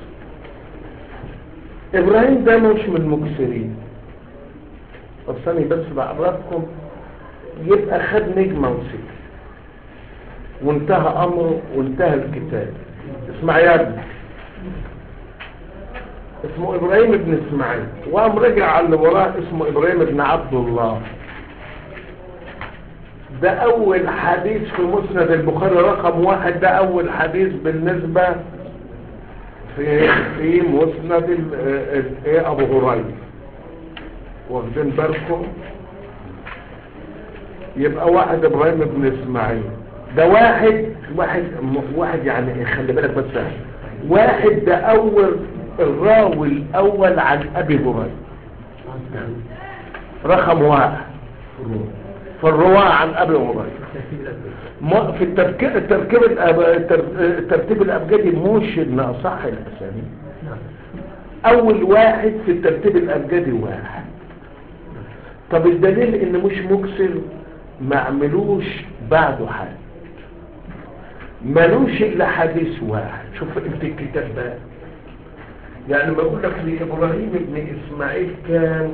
ابراهيم ده مش من المكسرين طب ثاني بس بعرفكم يبقى خد نجمة وسكر وانتهى امره وانتهى الكتاب اسمع يا ابني اسمه ابراهيم بن اسماعيل وقام رجع على اللي وراه اسمه ابراهيم بن عبد الله ده اول حديث في مسند البخاري رقم واحد ده اول حديث بالنسبة في في مسند ال- ال- ايه ابو هريره واخدين بالكم يبقى واحد ابراهيم بن اسماعيل ده واحد واحد م- واحد يعني إيه، خلي بالك بس واحد ده اول الراوي الاول عن ابي هريره رقم واحد في الرواة عن ابي هريره ما- في التركيب التركيب الأب- التر- الترتيب الابجدي مش ان اصح الاسامي اول واحد في الترتيب الابجدي واحد طب الدليل ان مش مكسر ما عملوش بعده حاجه ملوش الا حديث واحد شوف انت الكتاب ده يعني ما اقول لك لابراهيم بن اسماعيل كان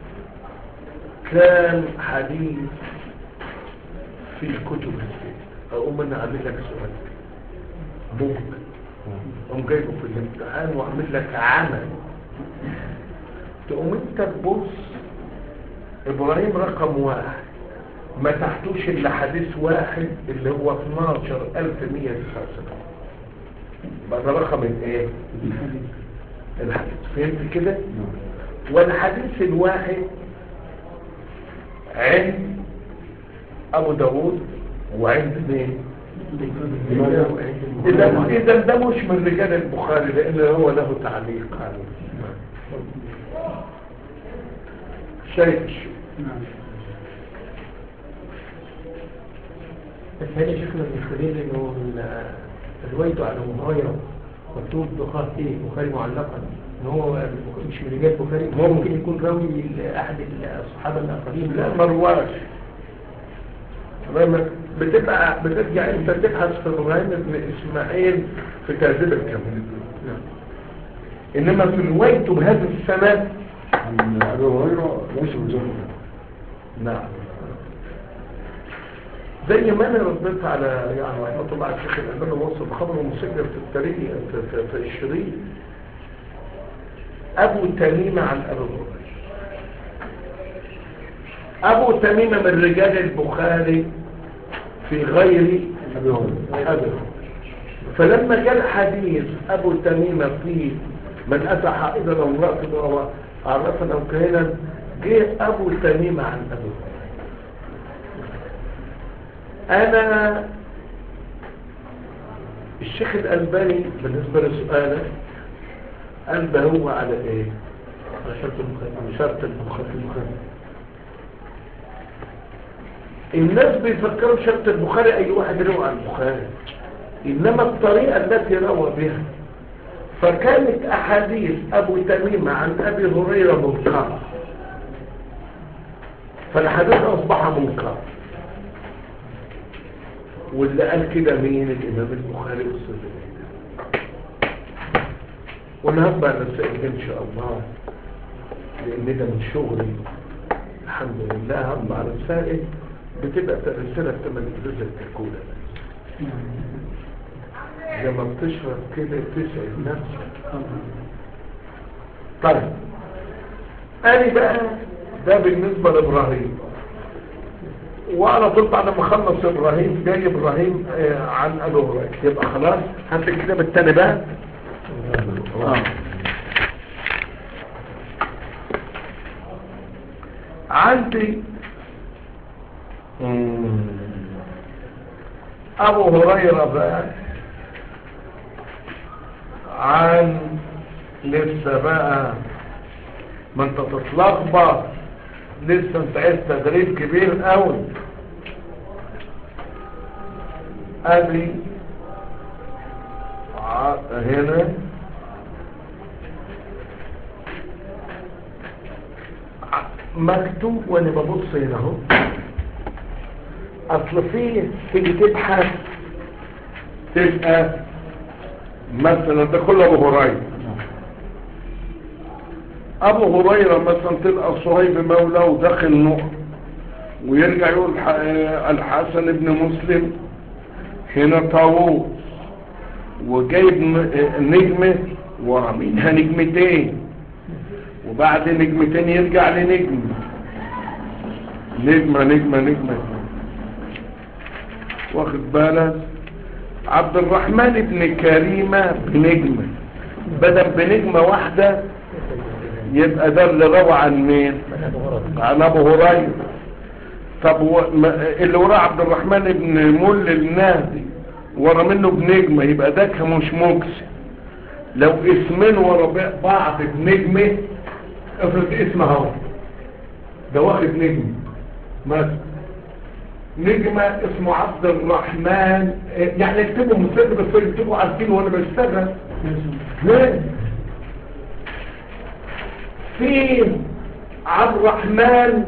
كان حديث في الكتب الستة اقوم انا اعمل لك سؤال ممكن اقوم جايبه في الامتحان واعمل لك عمل تقوم انت تبص ابراهيم رقم واحد ما تحتوش الا حديث واحد اللي هو 12179 بقى ده رقم الايه الحديث فهمت كده والحديث الواحد عند ابو داود وعند مين اذا اذا ده مش من رجال البخاري لان هو له تعليق عليه شايف الشيء نعم بس هل يا شيخنا المستدل انه ال- روايته عن ابو هريره مكتوب بخاف ايه بخاري معلقا ان هو مش من رجال البخاري ممكن يكون راوي لاحد الصحابه الاخرين لا مرواش لما بتبقى بترجع انت تبحث في ابراهيم بن اسماعيل في تهذيب الكامل انما في روايته بهذا السند عن أبي هريرة ليس بزمن نعم زي ما انا رديت على يعني رحمه الله على الشيخ الالباني وصف خبر مسجل في التاريخ في, في, في الشريط ابو تميمه عن ابي هريره ابو تميمه من رجال البخاري في غير أبي هريرة أبي فلما جاء الحديث أبو تميمة في من أتى حائضا أو امرأة أو عرفا أو كهنا جاء أبو تميمة عن أبي هريرة. أنا الشيخ الألباني بالنسبة لسؤالك قال ده هو على ايه على شرط المخالفة شرط البخاري الناس بيفكروا شرط البخاري اي واحد روى عن البخاري انما الطريقة التي روى بها فكانت احاديث ابو تميم عن ابي هريرة منكرة فالحديث اصبح منكر واللي قال كده مين الامام البخاري والسلمي وانا هطبع الرسائل ان شاء الله لان ده من شغلي الحمد لله هطبع رسائل بتبقى رسالة تمن جزء الكولا لما بتشرب كده تسعد نفسك طيب أنا بقى ده بالنسبة لإبراهيم وأنا طول بعد ما خلص إبراهيم جاي إبراهيم آه، عن أبو هريرة يبقى خلاص هات الكتاب التاني بقى آه. عندي مم. أبو هريرة بقى عن لسه بقى ما انت تتلخبط لسه انت عايز تدريب كبير قوي ادي ع- هنا ع- مكتوب وانا ببص هنا اهو اصل فيه تيجي تبحث تبقى مثلا ده كله ابو هريره ابو هريره مثلا تلقى صهيب مولاه وداخل نقط ويرجع يقول ح- آه، الحسن بن مسلم هنا طاووس وجايب ن- آه، نجمه ورا منها نجمتين وبعد نجمتين يرجع لنجمه نجمه نجمه نجمه واخد بالك عبد الرحمن بن كريمة بنجمة بدل بنجمة واحدة يبقى ده اللي روى عن مين عن ابو هريرة طب و... ما... اللي وراه عبد الرحمن بن مل النهدي ورا منه بنجمة يبقى ده كان مش مكسي لو اسمين ورا ب- بعض بنجمة افرض اسم اهو ده واخد نجمة مثلا نجمة اسمه عبد الرحمن إيه، يعني اكتبوا مسلم بس تبقوا عارفين وانا بشتغل ليه في عبد الرحمن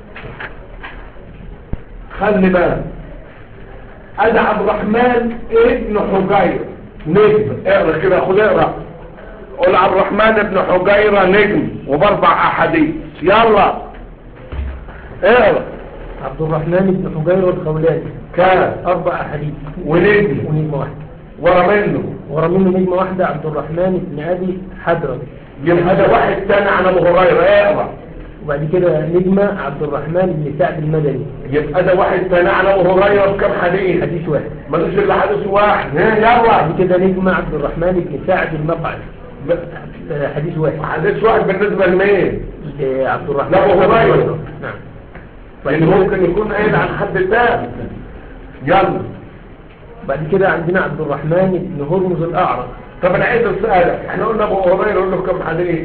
خلي بالك ادي عبد الرحمن ابن حجير نجم اقرا كده خد اقرا قول عبد الرحمن ابن حجيرة نجم وباربع احاديث يلا اقرا عبد الرحمن بن حجير الخولاني كان أربع أحاديث ونجم ونجمة واحدة ورا منه ورا منه نجمة واحدة عبد الرحمن بن أبي حدرم يبقى ده واحد تاني عن ابو هريره اقرا وبعد كده نجمة عبد الرحمن بن سعد المدني يبقى ده واحد تاني عن ابو هريره بكم حديث حديث واحد ملوش الا حديث واحد ها يلا بعد كده نجمة عبد الرحمن بن سعد المقعد آه، حديث واحد حديث واحد بالنسبه لمين لعبد الرحمن لأبو بن هريرة. نعم لان ممكن يكون قايل عن حد تاني يلا بعد كده عندنا عبد الرحمن بن هرمز الأعرج طب انا عايز اسالك احنا قلنا ابو هريره يقول له كم حديث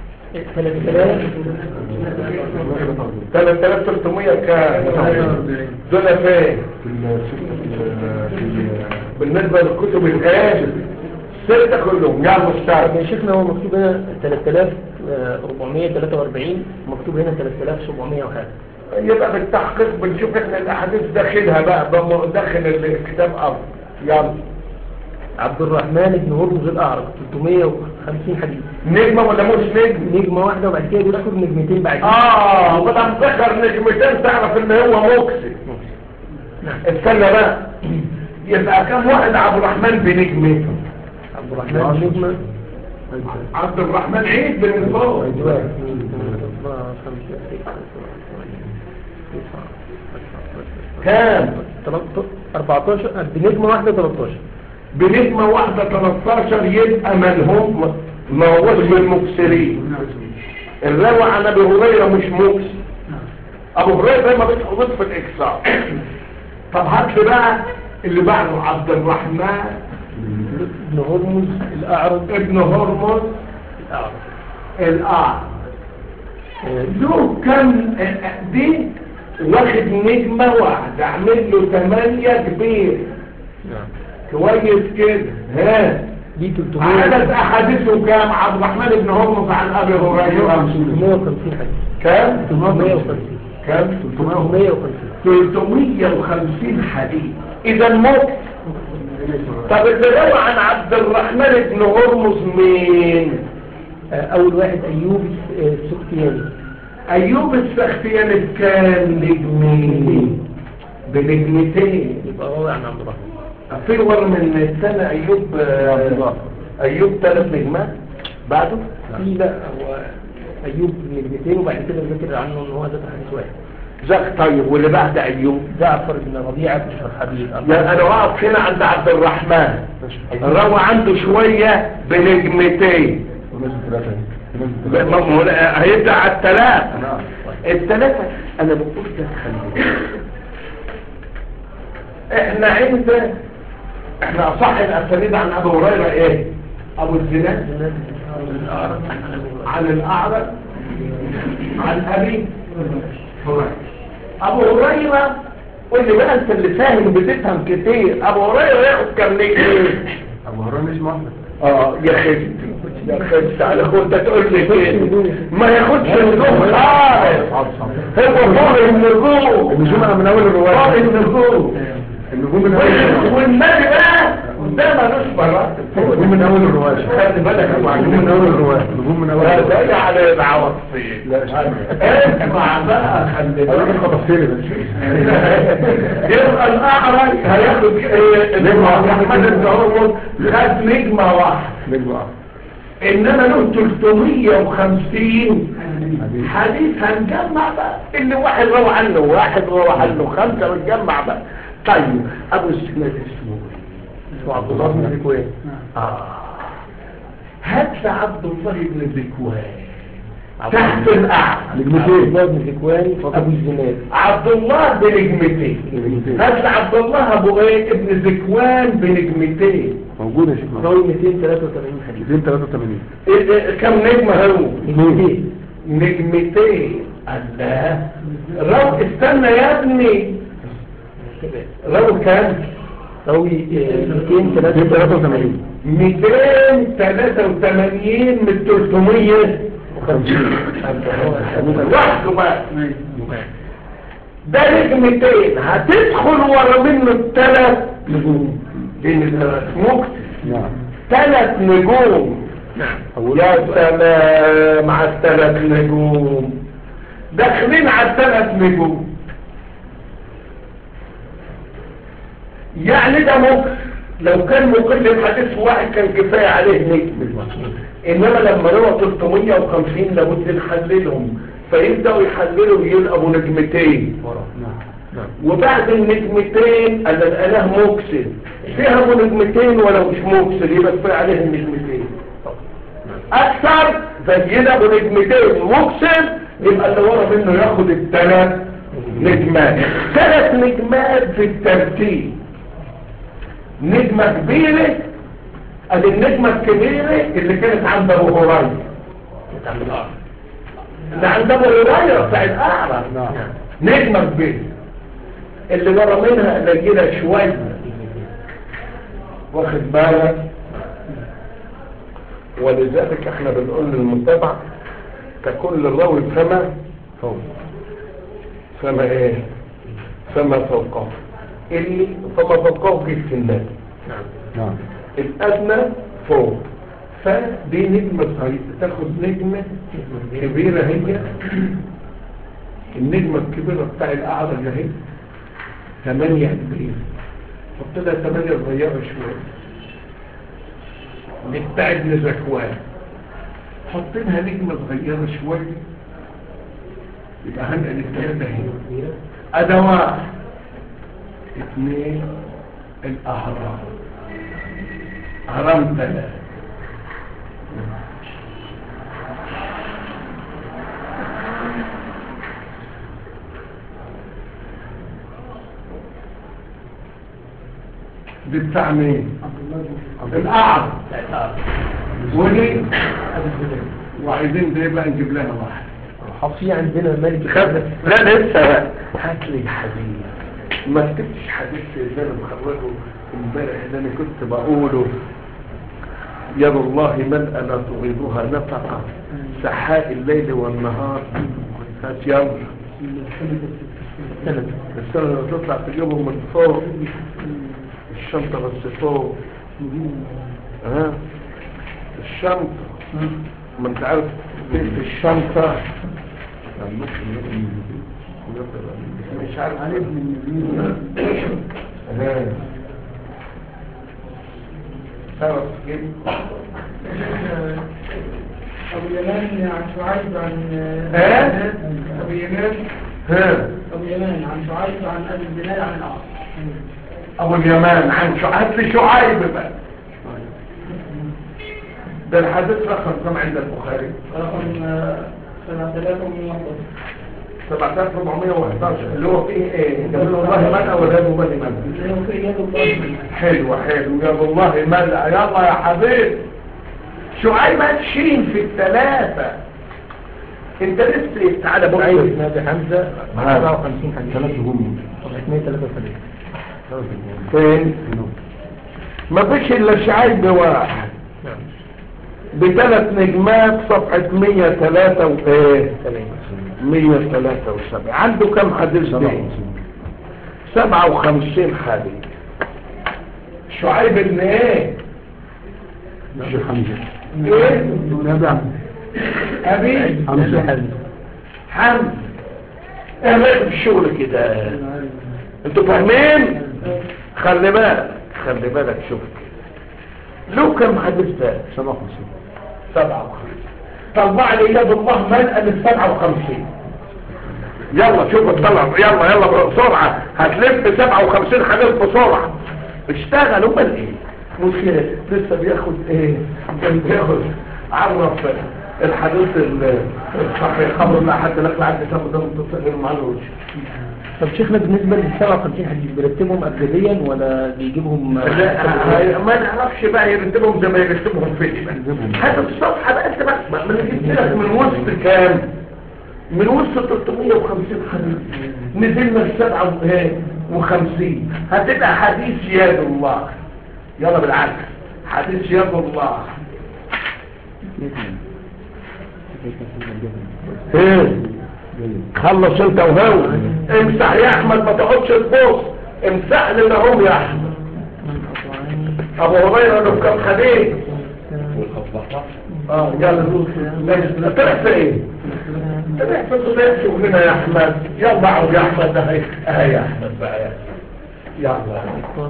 3300 كام دول فين في الستة في بالنسبه للكتب الايه ستة كلهم يلا طب اشتغل يا شيخنا هو مكتوب هنا 3443 مكتوب هنا 3700 وحاجة يبقى بالتحقيق بنشوف احنا الاحاديث داخلها بقى بقى داخل الكتاب ارض يلا عبد الرحمن بن هرمز الأعرج 350 حديث نجمة ولا مش نجم نجمة واحدة وبعد كده بيذكر نجمتين بعد كده اه بدل ذكر نجمتين تعرف ان هو مكسي استنى بقى يبقى كم واحد عبد الرحمن بنجمة عبد الرحمن بن نجمة عبد الرحمن عيد بالنسبة له واحد اثنين ثلاثة أربعة خمسة ستة سبعة ثمانية كام 14 بنجمة واحدة 13 بنجمة واحدة 13 يبقى من هم ما هوش من المكسرين الراوي عن ابي هريرة مش مكسر ابو هريرة دايما بيتحفظ في الاكسار طب هات لي بقى اللي بعده عبد الرحمن ابن هرمز الأعرج ابن هرمز الأعرج الأعرج له كم دي واخد نجمة واحدة اعمل له ثمانية كبير نعم كويس كده ها دي 300 عدد احاديثه كام عبد الرحمن بن هرمز عن ابي هريره 350 حديث كام 350 كام 350 350 حديث اذا موت طب اللي روى عن عبد الرحمن بن هرمز مين آه، أول واحد أيوب آه، السختياني ايوب السختياني بكام نجمين بنجمتين يبقى راوي عن عبد الرحمن في ور من السنة ايوب آه، ايوب ثلاث نجمات بعده في لا هو أيوب نجمتين وبعد كده ذكر عنه إن هو ذات حديث واحد زك طيب واللي بعد ايوب جعفر بن ربيعة بن شرحبيل لا انا واقف هنا عند عبد الرحمن روى عنده شوية بنجمتين وناس ثلاثة لا، ما هو لا، هيبدأ على الثلاثة نعم الثلاثة انا بقول لك خلي احنا عند احنا اصح الاسانيد عن ابو هريرة ايه ابو الزناد عن الاعرج عن ابي هريرة ابو هريرة قول لي بقى انت اللي فاهم بتفهم كتير ابو هريرة ياخد كام نجم أبو هريرة اسمه أحمد اه يا خدت يا خدت على كنت تقول لي كده ما ياخدش نجوم خالص صعب صعب هو فوق النجوم النجوم أنا من أول فوق الرواية النجوم النجوم من أول الرواية والنبي بقى ده ملوش مرات النجوم من أول الرواية خلي بالك يا النجوم من أول الرواية النجوم من أول لا الرواية ده على العواصفين لا اسمع اسمع بقى خلي أنا بالك خطفتني بس يبقى الاعرج هياخد ايه نجمة واحدة. محمد بن هرمز خد نجمه واحده نجم واحد انما له 350 حديث هنجمع بقى اللي واحد روى عنه واحد روى عنه خمسة ونجمع بقى طيب ابو السناد اسمه ايه؟ اسمه عبد الله بن ذكوان اه هات لي عبد الله بن ذكوان تحت الاعلى عبد نجمتين الله بن ذكوان أبو الزناد عبد الله بنجمتين نجمتين هات لي عبد الله ابو ايه ابن ذكوان بنجمتين موجود يا شيخ راوي 283 حديث 283 إيه إيه كم نجمة هو نجمتين نجمتين الله رو استنى يا ابني رو كام راوي آه، 283 283 283 من 300 لوحده بقى ده نجمتين هتدخل ورا منه الثلاث نجوم لان الثلاث مكتب نعم ثلاث نجوم نعم يا سلام على الثلاث نجوم داخلين على الثلاث نجوم يعني ده ممكن لو كان مقل الحديث واحد كان كفاية عليه نجم انما لما روى 350 لابد نحللهم فيبدأوا يحللوا يلقوا نجمتين نعم وبعد النجمتين انا الاله مكسل فيها ابو نجمتين ولا مش مكسل يبقى كفايه عليه النجمتين اكثر زينا ابو نجمتين مكسل يبقى اللي ورا منه ياخد الثلاث نجمات ثلاث نجمات في الترتيب نجمة كبيرة ادي النجمة الكبيرة اللي كانت عند ابو هريرة اللي عند ابو هريرة بتاع الاعرى نعم نجمة كبيرة اللي ورا منها قليلة شوية واخد بالك ولذلك احنا بنقول للمتابع ككل الراوي فما فوق فما ايه فما فوقه اللي فما فوقه في السنات نعم الادنى فوق فدي نجمة صغيرة تاخد نجمة كبيرة هي النجمة الكبيرة بتاع الأعرج اهي ثمانية كبيرة حط لها ثمانية صغيرة شوية دي بتاع ابن زكوان حط لها نجمة صغيرة شوية يبقى هنقل الثلاثة هنا أدوات اثنين الأهرام أهرام ثلاثة دي بتاع مين؟ الأعرض ودي وعايزين دي بقى نجيب لها واحد في عندنا ملك خد لا لسه بقى هات لي حديث ما كتبتش حديث زي ما مخرجه امبارح اللي انا كنت بقوله يد الله ملأ لا تغيضها نفقة سحاء الليل والنهار هات يلا السنة اللي تطلع تجيبهم من فوق الشنطة بس فوق ها الشنطة ما انت عارف في الشنطة مش عارف عليه تعرف كيف أبو يمان عن شعيب عن ها؟ أبو يمان ها أبو يمان عن شعيب عن أبي البلال عن الأعصر ابو اليمان عن شعيب لي شعيب بقى ده الحديث رقم كم عند البخاري رقم 7111 7411 اللي هو فيه ايه جميل الله ملأ ولا الله ملأ اللي هو في يد الله من حلو حلو يا الله ملأ يلا يا حبيب شعيب هتشين في الثلاثة انت لسه تعالى بص سعيد بن ابي حمزه ها. 57 حديث ثلاثة هم صفحه 173 فين ما فيش الا شعيب واحد نعم بثلاث نجمات صفحة 103 وايه تمام 173 عنده كم حديث دي 57 حديث شعيب ابن ايه الشيخ حمزة ايه نابع ابي حمزة حمد ايه رايك في الشغل كده انتوا فاهمين خلي بالك خلي بالك شوف كده له كم حديث ده سبعة وخمسين سبعة وخمسين طلع لي يد الله ملأ من سبعة وخمسين يلا شوف طلع يلا يلا بسرعة هتلف سبعة وخمسين حديث بسرعة اشتغل امال ايه مشكلة لسه بياخد ايه كان بياخد عرف الحديث ال- الصحيح خبر لا حد لك عد كم ده متصل مع الوجه طب شيخنا بالنسبه لل 57 حديث بيرتبهم ابجديا ولا بيجيبهم لا هاي- ما نعرفش بقى يرتبهم زي ما يرتبهم في دي بقى هات الصفحة بقى انت بس ما انا جبت لك من وسط كام من وسط 350 حديث نزلنا ل 57 هتبقى حديث يد الله يلا بالعكس حديث يد الله ايه خلص انت وهو امسح يا احمد ما تقعدش تبص امسح لي لهم يا احمد ابو هريره له كم حديث اه يلا ماشي طلع في ايه طلع في طلع شغلنا يا احمد يلا عود يا احمد ده هي اهي يا احمد بقى يا يلا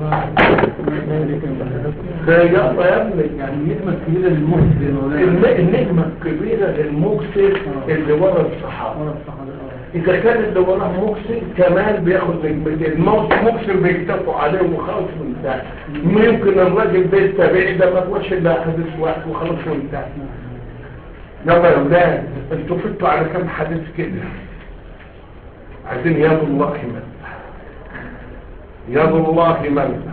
ده يلا يا ابني يعني النجمة الكبيرة للمهد يا مولانا الن- النجمة الكبيرة للمكسر اللي ورا الصحابة ورا الصحابة اه إذا كان اللي وراه مكسر كمان بياخد نجمتين الموت مكسر بيكتفوا عليه وخلاص وانتهى ممكن الراجل ده التابعي ده ما تقولش إلا حديث واحد وخلاص وانتهى يلا يا ولاد انتوا فتوا على كم حديث كده عايزين يد الله من يد الله من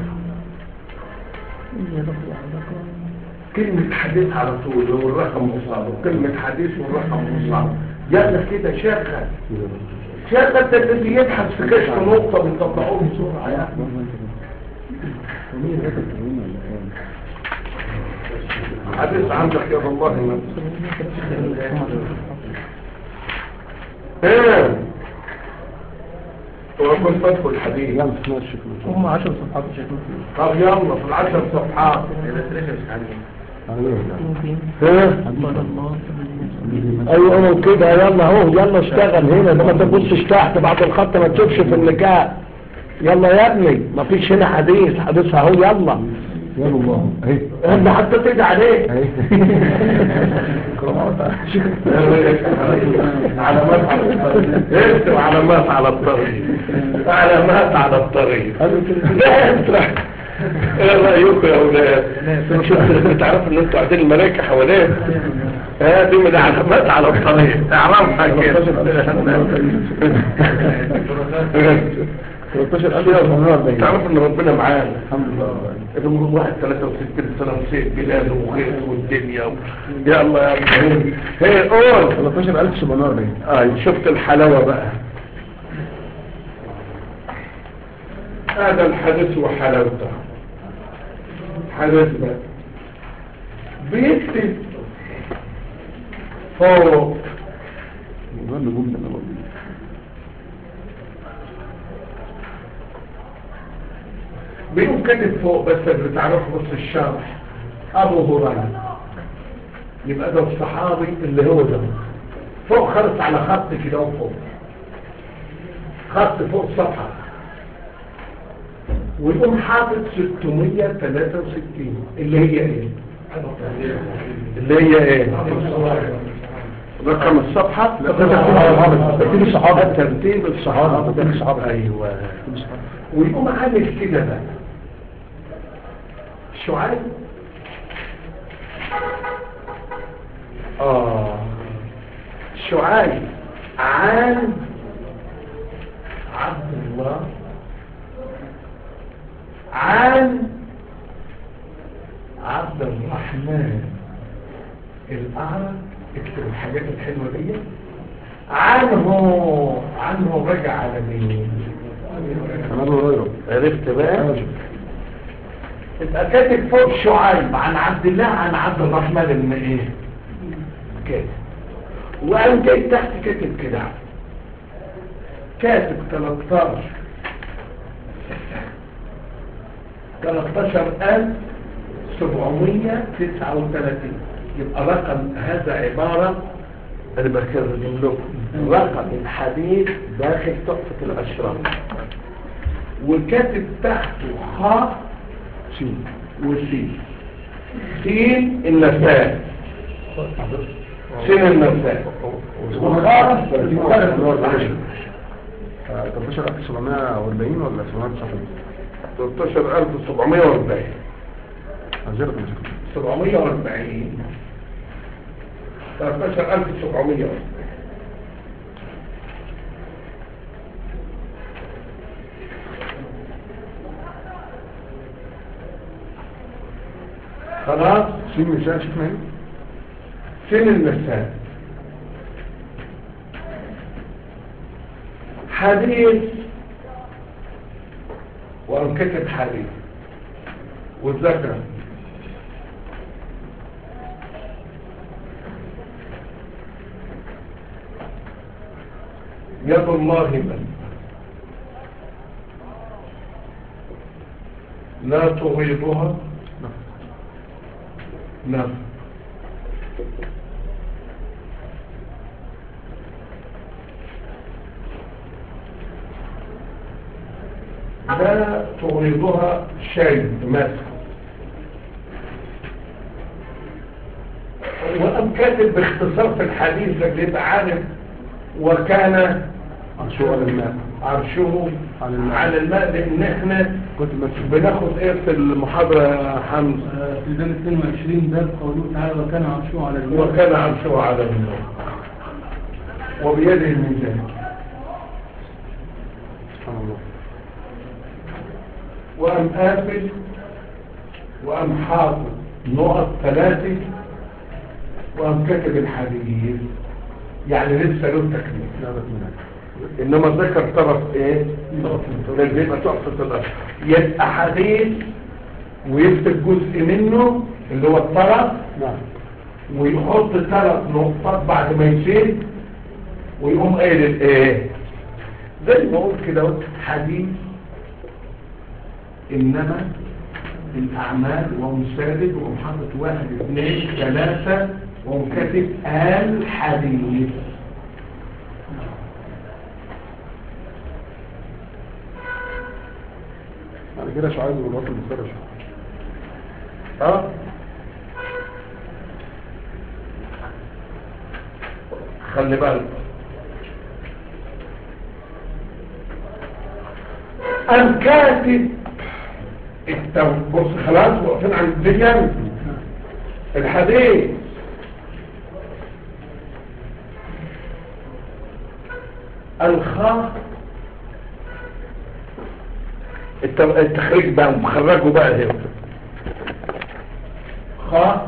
كلمة حديث على طول والرقم مصاب كلمة حديث والرقم مصاب يلا كده شغل شغل ده الذي يبحث في كشف نقطة بيطلعوه بسرعة يعني حديث عندك يا الله من ايه وكنت بدخل الحديث يلا اسمها الشيخ هم 10 صفحات شكلهم طب يلا في العشر صفحات ايوه ها ايوه انا كده يلا اهو يلا اشتغل هنا ده ما تبصش تحت بعد الخط ما تشوفش في النكاح يلا يا ابني ما فيش هنا حديث حديث اهو يلا يا الله اهي انت حطيت ايدي عليه اهي علامات على الطريق اكتب علامات على الطريق علامات على الطريق ايه رايكم يا اولاد شوف بتعرفوا ان انتوا قاعدين الملائكه حواليك ها دي من علامات على الطريق اعرفها كده 13440 تعرف ان ربنا معانا الحمد لله الامور واحد 63 سنه وسيء بلاده وغيره والدنيا و... يا الله يا ابراهيم هي قول 13740 اه شفت الحلاوه بقى هذا الحدث وحلاوته حدث بقى بيكتب فوق موضوع النجوم ده انا بقول بيقوم كاتب فوق بس اللي بتعرفه بص الشرح ابو هريره يبقى ده الصحابي اللي هو ده فوق خالص على خط كده وفوق خط فوق الصفحه ويقوم حاطط 663 اللي هي ايه اللي هي ايه رقم الصفحة لا، ترتيب الصحابة. ترتيب الصحابة ترتيب الصحابة. ايوه ويقوم عامل كده بقى شعيب اه شعيب عن عبد الله عن عبد الرحمن الأعرج اكتب الحاجات الحلوة دي عنه عنه رجع على مين انا ابو هريره عرفت بقى أيوة. يبقى كاتب فوق شعيب عن عبد الله عن عبد الرحمن بن ايه كاتب وقام جاي تحت كاتب كده كاتب 13 13739 يبقى رقم هذا عبارة أنا بكرر لكم رقم الحديث داخل تحفة الأشراف وكاتب تحته خاء سين وسين سين النساء سين النساء وخاء وخاء 13740 ولا 749 13740 عزيزة يا شيخ 740 13740 خلاص سين نساء شفنا ايه فين المساء حديث وانكتب حديث والذكر يد الله من لا تغيضها نعم لا تغيضها شيء ماسك وأم كاتب باختصار في الحديث اللي يبقى عارف وكان عرشوه على الماء عرشه على الماء. على الماء لأن احنا كنت ماشي بناخد ايه في المحاضرة يا حمزة آه، في الباب 22 باب قوله تعالى وكان عرشه على الماء وكان عرشه على الماء وبيده الميزان سبحان الله وأم قافل وأم حاطط نقط ثلاثة وأم كاتب الحديث يعني لسه له تكميل لا بس منك إنما ذكر طرف إيه؟ لازم يبقى تحفة الأشهر يبقى حديث ويكتب جزء منه اللي هو الطرف نعم ويحط ثلاث نقطات بعد ما يشيل ويقوم قايل الايه زي ما قلت كده قلت حديث انما الاعمال ومسادد ومحطة واحد اثنين ثلاثة ومكاتب الحديث بعد كده شعيب والوقت المفترش اه خلي بالك أم كاتب التو... بص خلاص واقفين عند الدنيا الحديث الخاء الت- التخريج بقى مخرجه بقى هنا خ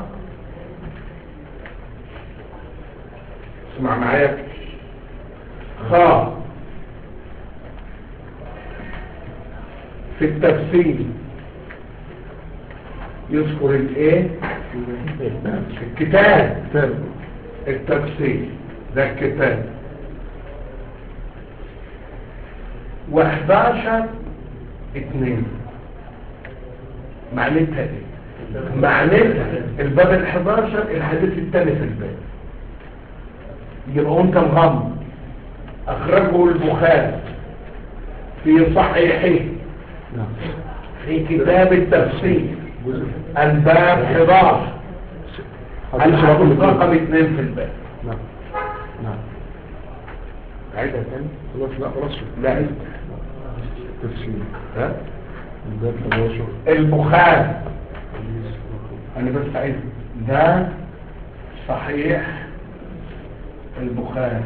اسمع معايا خ في التفسير يذكر الايه الكتاب ثالث التفسير ده الكتاب و11 اتنين معناتها ايه معناتها الباب ال11 الحديث الثاني في الباب يبقى انت مغمض اخرجه البخاري في صحيحه نعم في كتاب التفسير جزء الباب 11 حديث الحديث رقم رقم اثنين. اثنين في الباب نعم نعم عايزها تاني خلاص لا خلاص لا تفسير ها الباب 11 البخاري حديث رقم انا بس عايز ده صحيح البخاري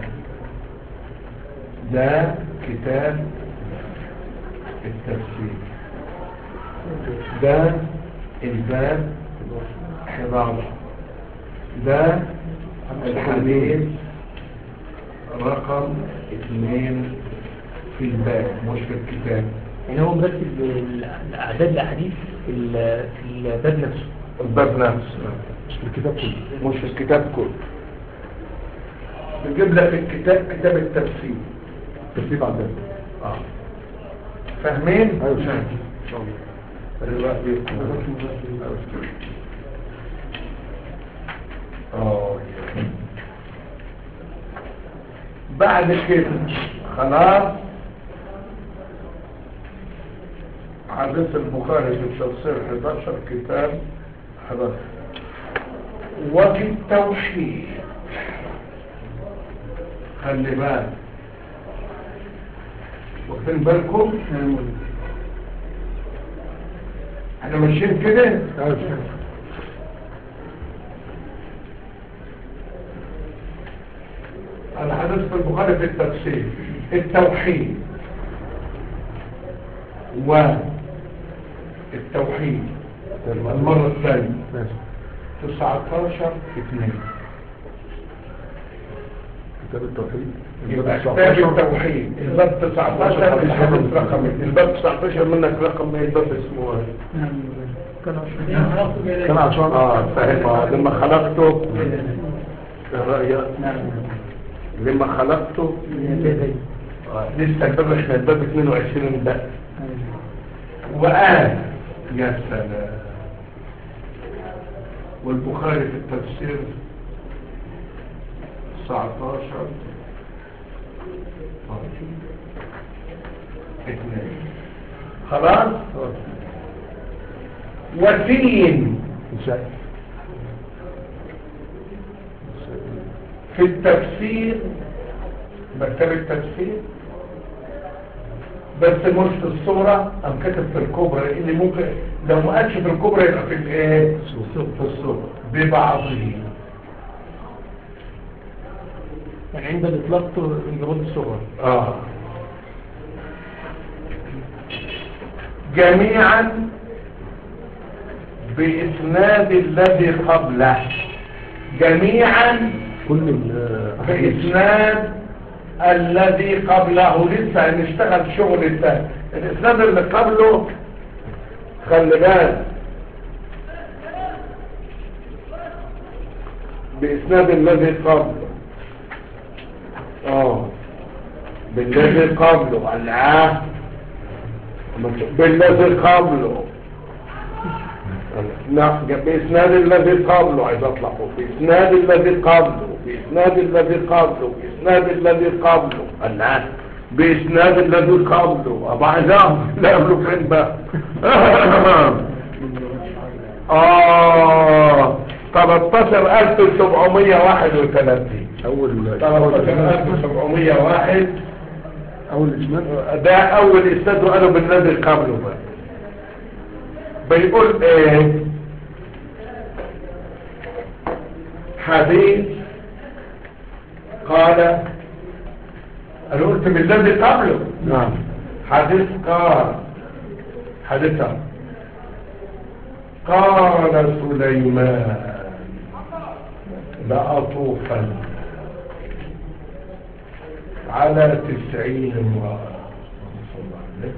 ده كتاب التفسير ده الباب 11 ده الحديث رقم اثنين في الباب مش في الكتاب يعني هو مرتب ال- اعداد الاحاديث في ال- في الباب نفسه الباب نفسه مش في الكتاب كله مش في الكتاب كله بجيب لك الكتاب كتاب التفسير ترتيب على الباب اه فاهمين؟ ايوه شايف ان شاء الله دلوقتي اه بعد كده خلاص حديث البخاري في التفسير 11 كتاب 11 وفي التوحيد خلي بالك واخدين بالكم احنا ماشيين كده ايوه شايف الحديث في البخاري في التفسير التوحيد والتوحيد المرة الثانية ماشي 19 2 كتاب التوحيد يبقى الباب كتاب 19 التوحيد الباب 19 الحديث رقم الباب 19 منك رقم ايه الباب اسمه ايه؟ كان عشان اه فاهم آه. لما خلقته الرأي لما خلقته آه، لسه الباب احنا الباب 22 ده وقال يا سلام والبخاري في التفسير 19 اثنين خلاص وتين شايف في التفسير مكتب التفسير بس مش في الصورة أم كتب في الكبرى لأن ممكن لو ما قالش في الكبرى يبقى في الايه؟ في الصورة ببعضه يعني عند الاطلاق انجباد الصغر آه جميعا بإسناد الذي قبله جميعا كل ال بإسناد الذي قبله لسه هنشتغل شغل الثاني الإسناد اللي قبله خلي بالك بإسناد الذي قبله اه بالذي قبله العهد بالذي قبله لا بإسناد الذي قبله عايز أطلقه بإسناد الذي قبله بإسناد الذي قبله بإسناد الذي قبله الآن بإسناد الذي قبله أبا عزام لا قبله فين بقى آه 13731 اول 13701 اول اسناد ده اول استاذ وقالوا بالذي قبله بقى بيقول ايه حديث قال انا قلت بالذي قبله نعم حديث قال حدثها قال سليمان لأطوفن على تسعين امرأة صلى الله عليه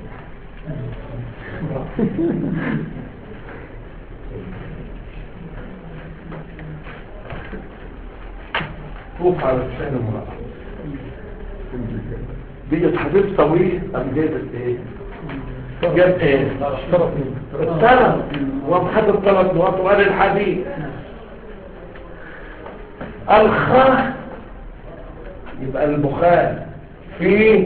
طوف على تسعين امرأة دي حديث طويل أم جايبت ايه جاب ايه اشترط منه الثلاث ومحدد ثلاث نقاط وقال الحديث الخاء يبقى البخاري في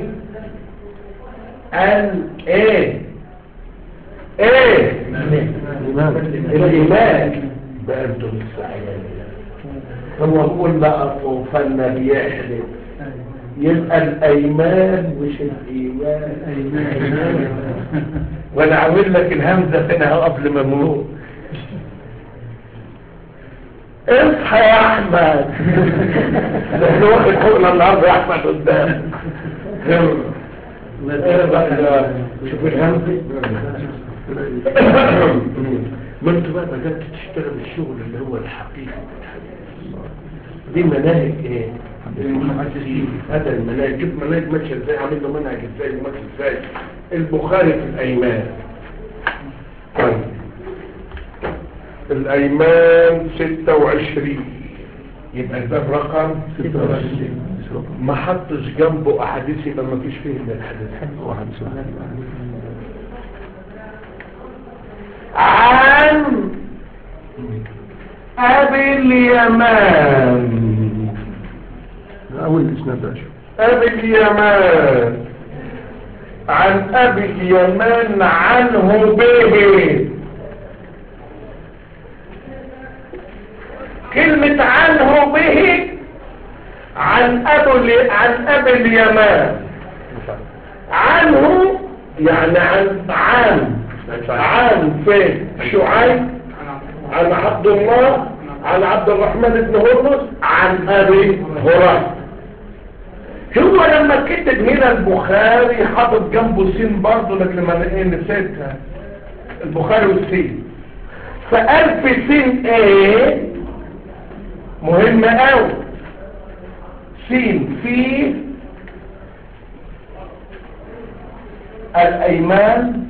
ال ايه ايه الإمام الايمان بقى انتم الصحيحين هو بيقول بقى طوفنا بيحلف يبقى الايمان مش الايمان وانا عامل لك الهمزه هنا اهو قبل ما نموت اصحى يا احمد لانه واخد حقنا النهارده يا احمد قدام يلا. إيه بقى؟ شوف الهمزه ما انتوا بقى بدات تشتغل الشغل اللي هو الحقيقي دي مناهج ايه المحدثين هذا المناهج شوف مناهج ماشيه ازاي عامل له منهج ازاي وماشي ازاي البخاري في الايمان طيب الايمان 26 يبقى ده الرقم 26 ما حطش جنبه احاديث يبقى ما فيش فيه من الحديث واحد سؤال عن ابي اليمان أول الإسناد ده شوف ابي اليمان عن ابي اليمان عنه به كلمة عنه به عن ابو عن ابي اليمان عنه يعني عن عن عن فين شعيب عن عبد الله عن عبد الرحمن بن هرمز عن ابي هريره هو لما كتب هنا البخاري حاطط جنبه سين برضه لك لما ايه نسيتها البخاري والسين فقال في سين ايه مهم قوي سين في الايمان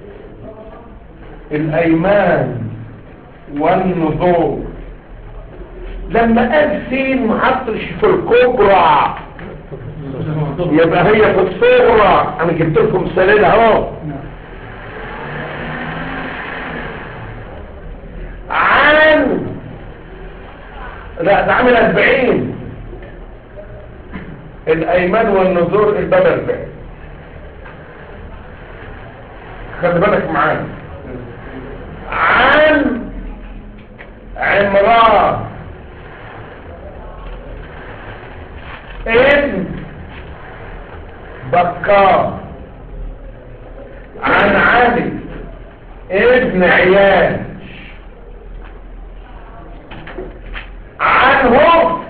الايمان والنذور لما قال سين محطش في الكبرى يبقى هي في الصغرى انا جبت لكم مثالين اهو عن لا ده عامل 40 الايمان والنذور الباب 40 خلي بالك معانا عن عمران ابن بكار عن علي ابن عياش عنه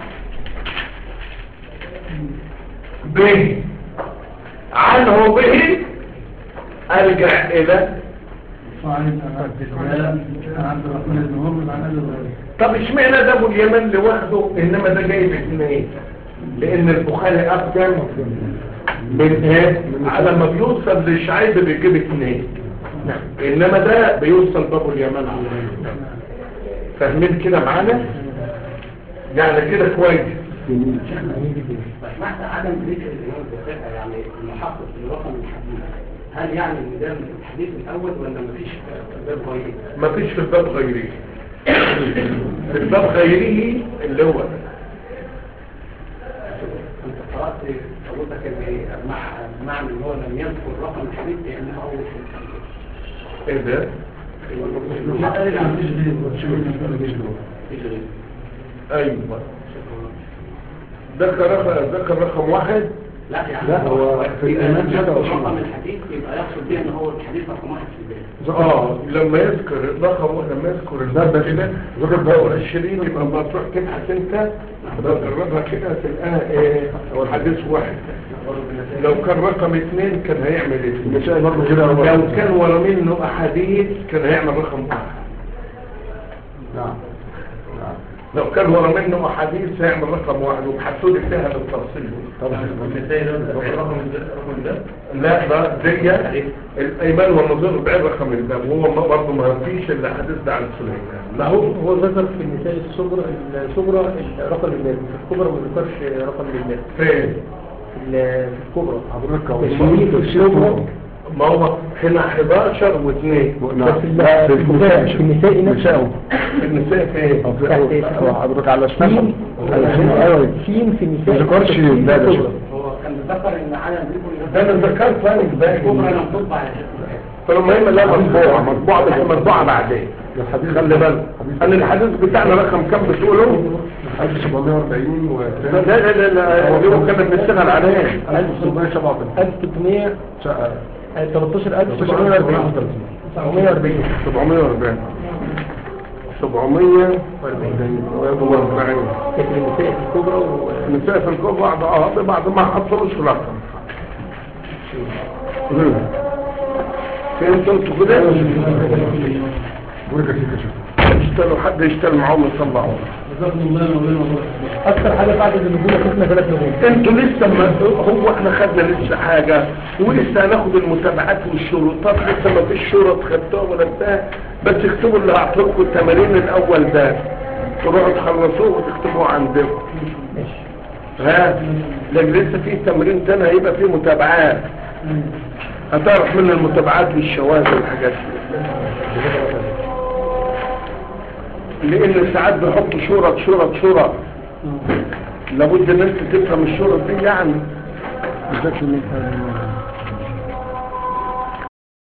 به عنه به ارجع الى وعن عبد السلام عن عبد الرحمن بن هرمز عن ابي هريره طب اشمعنى ده ابو اليمن لوحده انما ده جايب اثنين لان البخاري اقدم من ايه على ما بيوصل للشعيب بيجيب اثنين انما ده بيوصل بابو اليمن على طول. فاهمين كده معانا يعني كده كويس معنى عدم ذكر الإمام البخاري يعني المحقق في رقم الحديث هل يعني ان ده الحديث الاول ولا مفيش باب غيره؟ ما فيش في الباب غيره في الباب غيره اللي هو ده. انت قرات حضرتك ان مع- معنى ان هو لم يذكر رقم الحديث لانه اول في الحديث ايه ده لا قال مفيش غيره مفيش غيره ايوه ذكر رقم ذكر رقم واحد لا يعني لا، هو في إذا الإيمان لم يذكر 26. رقم الحديث يبقى يقصد بيه ان هو الحديث رقم واحد في البيت اه لما يذكر رقم لما يذكر الباب كده ذكر ده 20 يبقى لما تروح تبحث انت تجربها كده تلقاها ايه حديث واحد لو كان رقم اثنين كان هيعمل اثنين المسائل برضه كده هو لو كان ورا منه احاديث كان هيعمل رقم واحد نعم نعم لو كان ورا منه احاديث هيعمل رقم واحد وبحثوا لي فيها بالتفصيل طبعا لا ده دي الايمان والنظير بعين رقم الباب وهو برضه ما فيش الا حديث ده عن سليمان ما هو هو ذكر في النساء الصغرى الصغرى رقم المال في الكبرى ما ذكرش رقم المال فين في ال- في الكبرى حضرتك هو تشميل في الصغرى ما هو هنا 11 و2 نعم بس لا، ال- في النساء في النساء نفسه النساء فين أو في- أو- أو حضرتك على اسمها سين ايوه سين في النساء ما ذكرش سين في ده ده الكبرى. هو كان ذكر ان عالم بيكون ده انا ذكرت ثاني الكبرى الباقي لم تطبع يا شيخ فالمهم لا مطبوعه مطبوعه بس مطبوعه بعدين الحديث خلي بالك انا الحديث بتاعنا رقم كام بتقوله 1740 و لا لا لا لا اللي هو كنا بنشتغل عليه 1637 1300 شقة 13740 740 740 740 كانت النساء في الكبرى و النساء في الكوب بعض اه بعض ما حصلوش رقم مم. فهمت انتوا كده بركة فيك يا شيخ يشتغلوا حد يشتغل معاهم يطلعوا جزاكم الله مولانا الله اكثر حاجه بعد النزول شفنا ثلاث نجوم انتوا لسه ما هو احنا خدنا لسه حاجة ولسه هناخد المتابعات والشروطات لسه ما فيش شرط خدتوها ولا بتاع بس اكتبوا اللي هعطيلكم التمارين الاول ده تروحوا تخلصوه وتكتبوه عندكم ها لان لسه في تمرين تاني هيبقى فيه متابعات هتعرف من المتابعات والشواذ والحاجات دي لان ساعات بيحطوا شرط شرط شرط لابد ان انت تفهم الشرط دي يعني جزاك الله خير